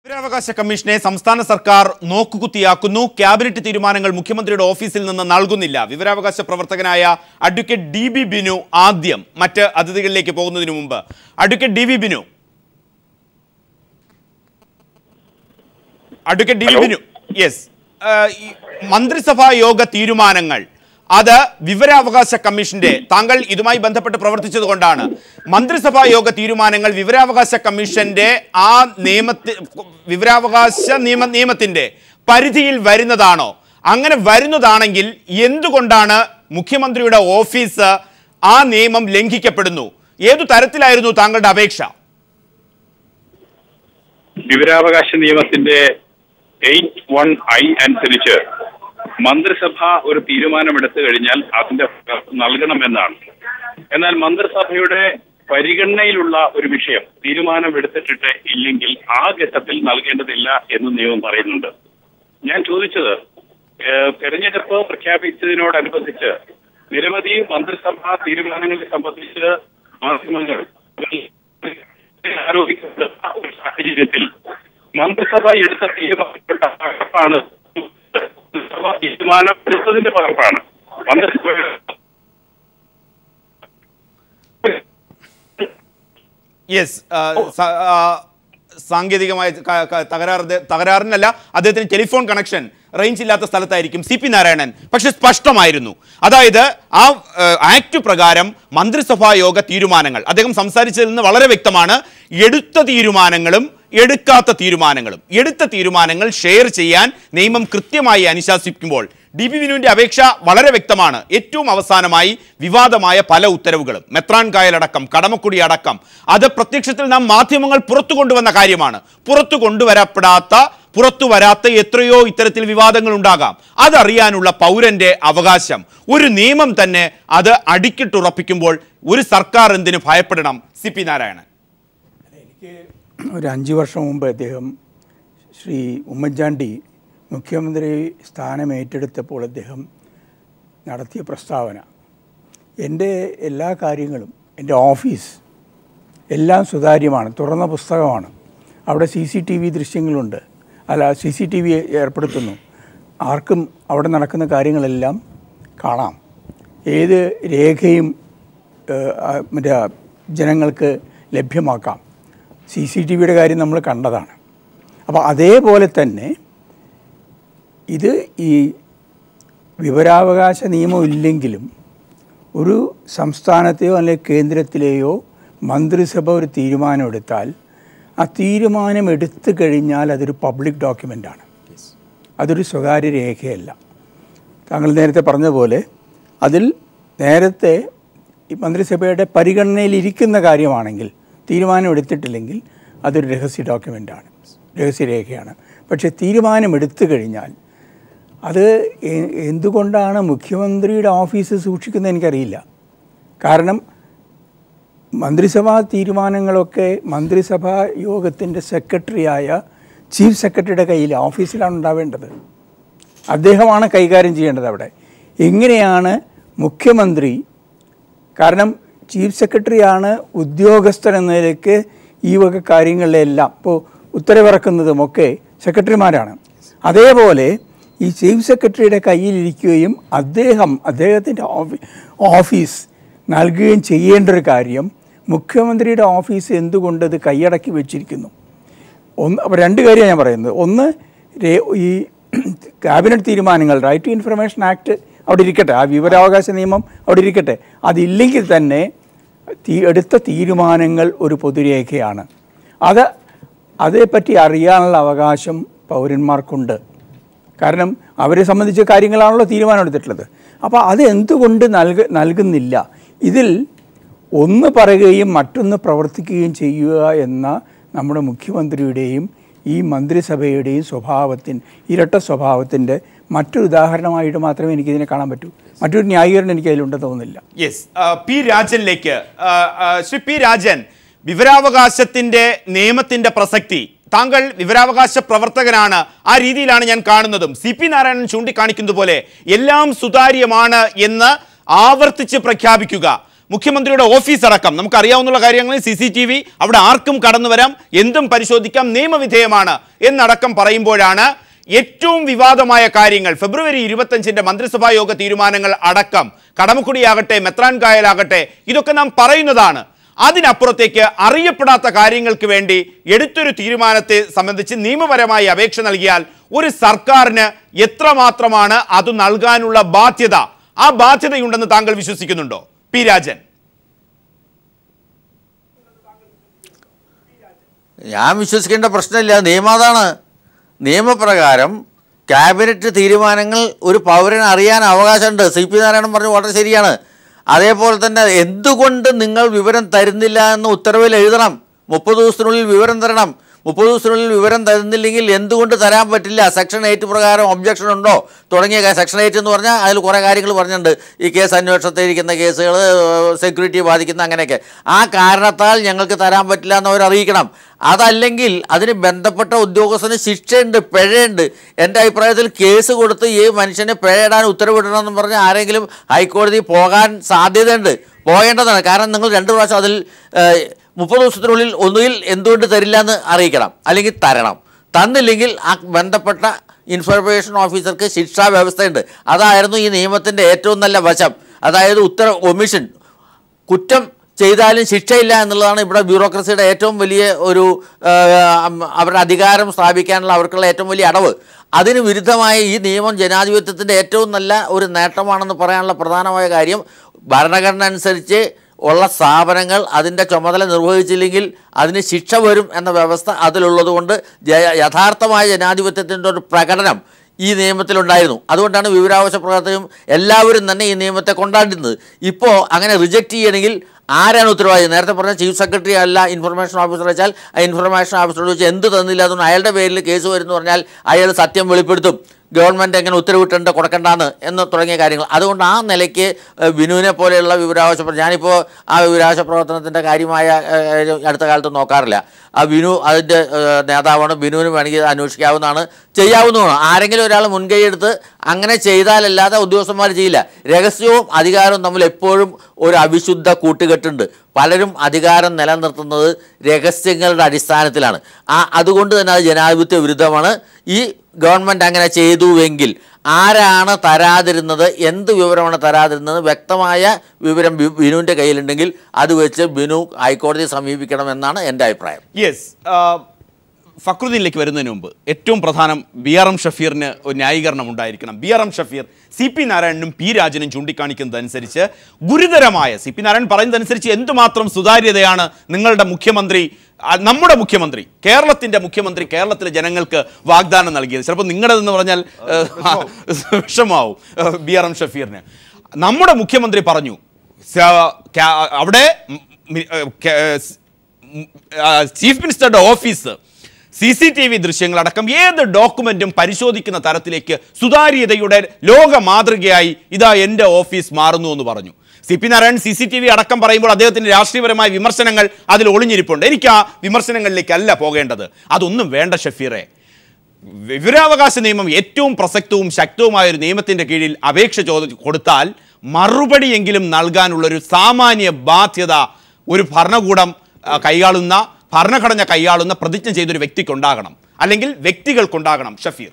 വിവരാവകാശ കമ്മീഷനെ സംസ്ഥാന സർക്കാർ നോക്കുകുത്തിയാക്കുന്നു ക്യാബിനറ്റ് തീരുമാനങ്ങൾ മുഖ്യമന്ത്രിയുടെ ഓഫീസിൽ നിന്ന് നൽകുന്നില്ല വിവരാവകാശ പ്രവർത്തകനായ അഡ്വക്കേറ്റ് ഡി ബി ബിനു ആദ്യം മറ്റ് അതിഥികളിലേക്ക് പോകുന്നതിന് മുമ്പ് advocate D B Binu advocate D B hello. Binu yes മന്ത്രിസഭാ യോഗ തീരുമാനങ്ങൾ അത് വിവരാവകാശ കമ്മീഷന്റെ താങ്കൾ ഇതുമായി ബന്ധപ്പെട്ട് പ്രവർത്തിച്ചത് കൊണ്ടാണ് മന്ത്രിസഭാ യോഗ തീരുമാനങ്ങൾ വിവരാവകാശ കമ്മീഷന്റെ ആ നിയമത്തി വിവരാവകാശ നിയമ നിയമത്തിന്റെ പരിധിയിൽ വരുന്നതാണോ അങ്ങനെ വരുന്നതാണെങ്കിൽ എന്തുകൊണ്ടാണ് മുഖ്യമന്ത്രിയുടെ ഓഫീസ് ആ നിയമം ലംഘിക്കപ്പെടുന്നു ഏതു തരത്തിലായിരുന്നു താങ്കളുടെ അപേക്ഷ വിവരാവകാശ നിയമത്തിന്റെ എയ്റ്റ് വൺ ഐ അനുസരിച്ച് മന്ത്രിസഭ ഒരു തീരുമാനമെടുത്തു കഴിഞ്ഞാൽ അതിന്റെ നൽകണമെന്നാണ് എന്നാൽ മന്ത്രിസഭയുടെ പരിഗണനയിലുള്ള ഒരു വിഷയം തീരുമാനം എടുത്തിട്ടിട്ട് ഇല്ലെങ്കിൽ ആ ഘട്ടത്തിൽ നൽകേണ്ടതില്ല എന്ന് നിയമം പറയുന്നുണ്ട് ഞാൻ ചോദിച്ചത് ഏഹ്, തെരഞ്ഞെടുപ്പ് പ്രഖ്യാപിച്ചതിനോടനുബന്ധിച്ച് നിരവധി മന്ത്രിസഭാ തീരുമാനങ്ങളെ സംബന്ധിച്ച് മാധ്യമങ്ങൾ ആരോപിക്കപ്പെടുന്ന ഒരു സാഹചര്യത്തിൽ മന്ത്രിസഭ എടുത്ത തീരുമാനപ്പെട്ട പകർപ്പാണ് മന്ത്രിസഭ തീരുമാനം എടുത്തതിന്റെ പകർപ്പാണ് മന്ത്രിസഭയുടെ യെസ് സാങ്കേതികമായ ക- ക- തകരാറ് തകരാറിനല്ല അദ്ദേഹത്തിന് ടെലിഫോൺ കണക്ഷൻ റേഞ്ച് ഇല്ലാത്ത സ്ഥലത്തായിരിക്കും സി പി നാരായണൻ പക്ഷെ സ്പഷ്ടമായിരുന്നു അതായത് ആ ഏഹ്, ആക്ട് പ്രകാരം മന്ത്രിസഭാ യോഗ തീരുമാനങ്ങൾ അദ്ദേഹം സംസാരിച്ചതിൽ നിന്ന് വളരെ വ്യക്തമാണ് എടുത്ത തീരുമാനങ്ങളും എടുക്കാത്ത തീരുമാനങ്ങളും എടുത്ത തീരുമാനങ്ങൾ ഷെയർ ചെയ്യാൻ നിയമം കൃത്യമായി അനുശാസിക്കുമ്പോൾ ഡി ബി വിനുവിന്റെ അപേക്ഷ വളരെ വ്യക്തമാണ് ഏറ്റവും അവസാനമായി വിവാദമായ പല ഉത്തരവുകളും മെത്രാൻ കായലടക്കം കടമക്കുടി അടക്കം അത് പ്രത്യക്ഷത്തിൽ നാം മാധ്യമങ്ങൾ പുറത്തു കൊണ്ടുവന്ന കാര്യമാണ് പുറത്തു കൊണ്ടുവരപ്പെടാത്ത പുറത്തു വരാത്ത എത്രയോ ഇത്തരത്തിൽ വിവാദങ്ങൾ ഉണ്ടാകാം അതറിയാനുള്ള പൗരന്റെ അവകാശം ഒരു നിയമം തന്നെ അത് അടിക്കിട്ടുറപ്പിക്കുമ്പോൾ ഒരു സർക്കാർ എന്തിനു ഭയപ്പെടണം സി പി നാരായണൻ ഒരു അഞ്ച് വർഷം മുമ്പ് അദ്ദേഹം ശ്രീ ഉമ്മൻചാണ്ടി മുഖ്യമന്ത്രി സ്ഥാനം ഏറ്റെടുത്തപ്പോൾ അദ്ദേഹം നടത്തിയ പ്രസ്താവന എൻ്റെ എല്ലാ കാര്യങ്ങളും എൻ്റെ ഓഫീസ് എല്ലാം സുതാര്യമാണ് തുറന്ന പുസ്തകമാണ് അവിടെ സി സി ടി വി ദൃശ്യങ്ങളുണ്ട് അല്ല സി സി ടി വി ഏർപ്പെടുത്തുന്നു ആർക്കും അവിടെ നടക്കുന്ന കാര്യങ്ങളെല്ലാം കാണാം ഏത് രേഖയും ഏഹ്, ആ, മറ്റേ ജനങ്ങൾക്ക് ലഭ്യമാക്കാം സി സി ടി വിയുടെ കാര്യം നമ്മൾ കണ്ടതാണ് അപ്പോൾ അതേപോലെ തന്നെ ഇത് ഈ വിവരാവകാശ നിയമം ഇല്ലെങ്കിലും ഒരു സംസ്ഥാനത്തെയോ അല്ലെങ്കിൽ കേന്ദ്രത്തിലെയോ മന്ത്രിസഭ ഒരു തീരുമാനമെടുത്താൽ ആ തീരുമാനം എടുത്തു കഴിഞ്ഞാൽ അതൊരു പബ്ലിക് ഡോക്യുമെൻ്റാണ് അതൊരു സ്വകാര്യ രേഖയല്ല താങ്കൾ നേരത്തെ പറഞ്ഞതുപോലെ അതിൽ നേരത്തെ ഈ മന്ത്രിസഭയുടെ പരിഗണനയിലിരിക്കുന്ന കാര്യമാണെങ്കിൽ തീരുമാനം എടുത്തിട്ടില്ലെങ്കിൽ അതൊരു രഹസ്യ ഡോക്യുമെൻ്റാണ് രഹസ്യരേഖയാണ് പക്ഷേ തീരുമാനം എടുത്തു കഴിഞ്ഞാൽ അത് എ- എന്തുകൊണ്ടാണ് മുഖ്യമന്ത്രിയുടെ ഓഫീസ് സൂക്ഷിക്കുന്നത് എനിക്കറിയില്ല കാരണം മന്ത്രിസഭാ തീരുമാനങ്ങളൊക്കെ മന്ത്രിസഭാ യോഗത്തിൻ്റെ സെക്രട്ടറിയായ ചീഫ് സെക്രട്ടറിയുടെ കയ്യിൽ ഓഫീസിലാണ് ഉണ്ടാവേണ്ടത് അദ്ദേഹമാണ് കൈകാര്യം ചെയ്യേണ്ടത് അവിടെ എങ്ങനെയാണ് മുഖ്യമന്ത്രി കാരണം ചീഫ് സെക്രട്ടറിയാണ് ഉദ്യോഗസ്ഥൻ എന്ന നിലയ്ക്ക് ഈ വക കാര്യങ്ങളിലെല്ലാം ഇപ്പോൾ ഉത്തരവിറക്കുന്നതുമൊക്കെ സെക്രട്ടറിമാരാണ് അതേപോലെ ഈ ചീഫ് സെക്രട്ടറിയുടെ കയ്യിലിരിക്കുകയും അദ്ദേഹം അദ്ദേഹത്തിൻ്റെ ഓഫീ ഓഫീസ് നൽകുകയും ചെയ്യേണ്ട ഒരു കാര്യം മുഖ്യമന്ത്രിയുടെ ഓഫീസ് എന്തുകൊണ്ട് ഇത് കൈയടക്കി വെച്ചിരിക്കുന്നു ഒന്ന് അപ്പോൾ രണ്ട് കാര്യമാണ് ഞാൻ പറയുന്നത് ഒന്ന് രേ- ഈ ക്യാബിനറ്റ് തീരുമാനങ്ങൾ റൈറ്റ് ടു ഇൻഫർമേഷൻ ആക്ട് അവിടെ ഇരിക്കട്ടെ ആ വിവരാവകാശ നിയമം അവിടെ ഇരിക്കട്ടെ അതില്ലെങ്കിൽ തന്നെ തീ- എടുത്ത തീരുമാനങ്ങൾ ഒരു പൊതുരേഖയാണ് അത് അതേപ്പറ്റി അറിയാനുള്ള അവകാശം പൗരന്മാർക്കുണ്ട് കാരണം അവരെ സംബന്ധിച്ച കാര്യങ്ങളാണല്ലോ തീരുമാനം എടുത്തിട്ടുള്ളത് അപ്പോൾ അത് എന്തുകൊണ്ട് നൽക നൽകുന്നില്ല ഇതിൽ ഒന്ന് പറയുകയും മറ്റൊന്ന് പ്രവർത്തിക്കുകയും ചെയ്യുക എന്ന നമ്മുടെ മുഖ്യമന്ത്രിയുടെയും ഈ മന്ത്രിസഭയുടെയും സ്വഭാവത്തിൻ ഇരട്ട സ്വഭാവത്തിൻ്റെ മറ്റൊരു ഉദാഹരണമായിട്ട് മാത്രമേ എനിക്കിതിനെ കാണാൻ പറ്റൂ മറ്റൊരു ന്യായീകരണം എനിക്ക് അതിലുണ്ടെന്ന് തോന്നുന്നില്ല യെസ് പി രാജനിലേക്ക് ആ, ആ, ശ്രീ പി രാജൻ വിവരാവകാശത്തിന്റെ നിയമത്തിന്റെ പ്രസക്തി താങ്കൾ വിവരാവകാശ പ്രവർത്തകനാണ് ആ രീതിയിലാണ് ഞാൻ കാണുന്നതും സി പി നാരായണൻ ചൂണ്ടിക്കാണിക്കുന്നത് പോലെ എല്ലാം സുതാര്യമാണ് എന്ന് ആവർത്തിച്ച് പ്രഖ്യാപിക്കുക മുഖ്യമന്ത്രിയുടെ ഓഫീസ് അടക്കം നമുക്കറിയാവുന്ന കാര്യങ്ങളിൽ സി സി ടി വി അവിടെ ആർക്കും കടന്നു വരാം എന്തും പരിശോധിക്കാം നിയമവിധേയമാണ് എന്നടക്കം പറയുമ്പോഴാണ് ഏറ്റവും വിവാദമായ കാര്യങ്ങൾ ഫെബ്രുവരി ഇരുപത്തഞ്ചിന്റെ മന്ത്രിസഭാ യോഗ തീരുമാനങ്ങൾ അടക്കം കടമക്കുടിയാകട്ടെ മെത്രാൻ കായലാകട്ടെ ഇതൊക്കെ നാം പറയുന്നതാണ് അതിനപ്പുറത്തേക്ക് അറിയപ്പെടാത്ത കാര്യങ്ങൾക്ക് വേണ്ടി എടുത്തൊരു തീരുമാനത്തെ സംബന്ധിച്ച് നിയമപരമായി അപേക്ഷ നൽകിയാൽ ഒരു സർക്കാരിന് എത്രമാത്രമാണ് അത് നൽകാനുള്ള ബാധ്യത ആ ബാധ്യതയുണ്ടെന്ന് താങ്കൾ വിശ്വസിക്കുന്നുണ്ടോ പി രാജൻ ഞാൻ വിശ്വസിക്കേണ്ട പ്രശ്നമില്ല നിയമം അതാണ് നിയമപ്രകാരം ക്യാബിനറ്റ് തീരുമാനങ്ങൾ ഒരു പൗരന് അറിയാൻ അവകാശമുണ്ട് സി പി നാരായണൻ പറഞ്ഞു വളരെ ശരിയാണ് അതേപോലെ തന്നെ എന്തുകൊണ്ട് നിങ്ങൾ വിവരം തരുന്നില്ല എന്ന് ഉത്തരവിൽ എഴുതണം മുപ്പത് ദിവസത്തിനുള്ളിൽ വിവരം തരണം മുപ്പത് ദിവസത്തിനുള്ളിൽ വിവരം തരുന്നില്ലെങ്കിൽ എന്തുകൊണ്ട് തരാൻ പറ്റില്ല സെക്ഷൻ എയ്റ്റ് പ്രകാരം ഒബ്ജക്ഷൻ ഉണ്ടോ തുടങ്ങിയ കാ- സെക്ഷൻ എയ്റ്റ് എന്ന് പറഞ്ഞാൽ അതിൽ കുറേ കാര്യങ്ങൾ പറഞ്ഞിട്ടുണ്ട് ഈ കേസ് അന്വേഷണത്തിൽ ഇരിക്കുന്ന കേസുകൾ സെക്യൂരിറ്റി ബാധിക്കുന്ന അങ്ങനെയൊക്കെ ആ കാരണത്താൽ ഞങ്ങൾക്ക് തരാൻ പറ്റില്ല എന്ന് അവർ അറിയിക്കണം അതല്ലെങ്കിൽ അതിന് ബന്ധപ്പെട്ട ഉദ്യോഗസ്ഥന് ശിക്ഷയുണ്ട് പിഴയുണ്ട് എൻ്റെ അഭിപ്രായത്തിൽ കേസ് കൊടുത്ത് ഈ മനുഷ്യനെ പിഴയിടാൻ ഉത്തരവിടണമെന്ന് പറഞ്ഞ് ആരെങ്കിലും ഹൈക്കോടതി പോകാൻ സാധ്യതയുണ്ട് പോകേണ്ടതാണ് കാരണം നിങ്ങൾ രണ്ട് പ്രാവശ്യം അതിൽ ഏഹ്, മുപ്പത് ദിവസത്തിനുള്ളിൽ ഒന്നുകിൽ എന്തുകൊണ്ട് തരില്ല എന്ന് അറിയിക്കണം അല്ലെങ്കിൽ തരണം തന്നില്ലെങ്കിൽ ആ ബന്ധപ്പെട്ട ഇൻഫർമേഷൻ ഓഫീസർക്ക് ശിക്ഷാ വ്യവസ്ഥയുണ്ട് അതായിരുന്നു ഈ നിയമത്തിൻ്റെ ഏറ്റവും നല്ല വശം അതായത് ഉത്തര ഒമിഷൻ കുറ്റം ചെയ്താലും ശിക്ഷയില്ല എന്നുള്ളതാണ് ഇവിടെ ബ്യൂറോക്രസിയുടെ ഏറ്റവും വലിയ ഒരു ആ, അവരുടെ അധികാരം സ്ഥാപിക്കാനുള്ള അവർക്കുള്ള ഏറ്റവും വലിയ അടവ് അതിന് വിരുദ്ധമായ ഈ നിയമം ജനാധിപത്യത്തിൻ്റെ ഏറ്റവും നല്ല ഒരു നേട്ടമാണെന്ന് പറയാനുള്ള പ്രധാനമായ കാര്യം ഭരണഘടന അനുസരിച്ച് ഉള്ള സ്ഥാപനങ്ങൾ അതിൻ്റെ ചുമതല നിർവഹിച്ചില്ലെങ്കിൽ അതിന് ശിക്ഷ വരും എന്ന വ്യവസ്ഥ അതിലുള്ളതുകൊണ്ട് ജയ യഥാർത്ഥമായ ജനാധിപത്യത്തിൻ്റെ ഒരു പ്രകടനം ഈ നിയമത്തിലുണ്ടായിരുന്നു അതുകൊണ്ടാണ് വിവരാവകാശ പ്രവർത്തകരും എല്ലാവരും തന്നെ ഈ നിയമത്തെ കൊണ്ടാടുന്നത് ഇപ്പോൾ അങ്ങനെ റിജക്റ്റ് ചെയ്യണമെങ്കിൽ ആരാണ് ഉത്തരവാദി നേരത്തെ പറഞ്ഞ ചീഫ് സെക്രട്ടറി അല്ല ഇൻഫർമേഷൻ ഓഫീസർ വെച്ചാൽ ആ ഇൻഫർമേഷൻ ഓഫീസറോട് വെച്ച് എന്ത് തന്നില്ല അതുകൊണ്ട് അയാളുടെ പേരിൽ കേസ് വരുന്നു പറഞ്ഞാൽ അയാൾ സത്യം വെളിപ്പെടുത്തും ഗവൺമെൻറ് എങ്ങനെ ഉത്തരവിട്ടുണ്ട് കൊടുക്കണ്ടാന്ന് എന്ന് തുടങ്ങിയ കാര്യങ്ങൾ അതുകൊണ്ട് ആ നിലയ്ക്ക് ഏഹ്, ബിനുവിനെ പോലെയുള്ള വിവരാവകാശ പ്ര- ഞാനിപ്പോൾ ആ വിവരാവകാശ പ്രവർത്തനത്തിൻ്റെ കാര്യമായ ഏഹ്, അടുത്ത കാലത്ത് നോക്കാറില്ല ആ ബിനു അതിൻ്റെ ഏഹ്, നേതാവാണ് ബിനുവിന് വേണമെങ്കിൽ ഇത് അന്വേഷിക്കാവുന്നതാണ് ചെയ്യാവുന്നതാണ് ആരെങ്കിലും ഒരാൾ മുൻകൈ എടുത്ത് അങ്ങനെ ചെയ്താലല്ലാതെ ഉദ്യോഗസ്ഥന്മാർ ചെയ്യില്ല രഹസ്യവും അധികാരവും തമ്മിൽ എപ്പോഴും ഒരു അവിശുദ്ധ കൂട്ടുകെട്ടുണ്ട് പലരും അധികാരം നിലനിർത്തുന്നത് രഹസ്യങ്ങളുടെ അടിസ്ഥാനത്തിലാണ് ആ അതുകൊണ്ട് തന്നെ അത് ജനാധിപത്യ വിരുദ്ധമാണ് ഈ ഗവൺമെൻറ് അങ്ങനെ ചെയ്തുവെങ്കിൽ ആരാണ് തരാതിരുന്നത് എന്ത് വിവരമാണ് തരാതിരുന്നത് വ്യക്തമായ വിവരം ബി- ബിനുവിൻ്റെ കയ്യിലുണ്ടെങ്കിൽ അത് വെച്ച് ബിനു ഹൈക്കോടതിയെ സമീപിക്കണമെന്നാണ് എൻ്റെ അഭിപ്രായം യെസ് ഫക്രുദ്ദീനിലേക്ക് വരുന്നതിന് മുമ്പ് ഏറ്റവും പ്രധാനം ബി ആർ എം ഷഫീറിന് ഒരു ന്യായീകരണം ഉണ്ടായിരിക്കണം B R M Shafeer C P നാരായണനും പി രാജനും ചൂണ്ടിക്കാണിക്കുന്നതനുസരിച്ച് ഗുരുതരമായ സി പി നാരായണൻ പറയുന്നതനുസരിച്ച് എന്തുമാത്രം സുതാര്യതയാണ് നിങ്ങളുടെ മുഖ്യമന്ത്രി ആ, നമ്മുടെ മുഖ്യമന്ത്രി കേരളത്തിന്റെ മുഖ്യമന്ത്രി കേരളത്തിലെ ജനങ്ങൾക്ക് വാഗ്ദാനം നൽകിയത് ചിലപ്പോൾ നിങ്ങളുടെതെന്ന് പറഞ്ഞാൽ ഏഹ്, വിഷമാവും ഏഹ്, ബി ആർ എം ഷഫീറിന് നമ്മുടെ മുഖ്യമന്ത്രി പറഞ്ഞു സ- ക്യാ- അവിടെ ഉം, മി- ഏഹ്, കേ- ഉം, ആ, ചീഫ് മിനിസ്റ്ററുടെ office C C T V ദൃശ്യങ്ങളടക്കം ഏത് ഡോക്യുമെന്റും പരിശോധിക്കുന്ന തരത്തിലേക്ക് സുതാര്യതയുടെ ലോക മാതൃകയായി ഇതാ എൻ്റെ ഓഫീസ് മാറുന്നു എന്ന് പറഞ്ഞു സി പി നാരായണൻ സി സി ടി വി അടക്കം പറയുമ്പോൾ അദ്ദേഹത്തിന്റെ രാഷ്ട്രീയപരമായ വിമർശനങ്ങൾ അതിൽ ഒളിഞ്ഞിരിപ്പുണ്ട് എനിക്ക് ആ വിമർശനങ്ങളിലേക്കല്ല പോകേണ്ടത് അതൊന്നും വേണ്ട ഷഫീറെ വിവരാവകാശ നിയമം ഏറ്റവും പ്രസക്തവും ശക്തവുമായ ഒരു നിയമത്തിന്റെ കീഴിൽ അപേക്ഷ ചോദി കൊടുത്താൽ മറുപടിയെങ്കിലും നൽകാനുള്ളൊരു സാമാന്യ ബാധ്യത ഒരു ഭരണകൂടം ആ, കൈയാളുന്ന ഭരണഘടന കൈയാളുന്ന പ്രതിജ്ഞ ചെയ്തൊരു വ്യക്തിക്കുണ്ടാകണം അല്ലെങ്കിൽ വ്യക്തികൾക്കുണ്ടാകണം ഷഫീർ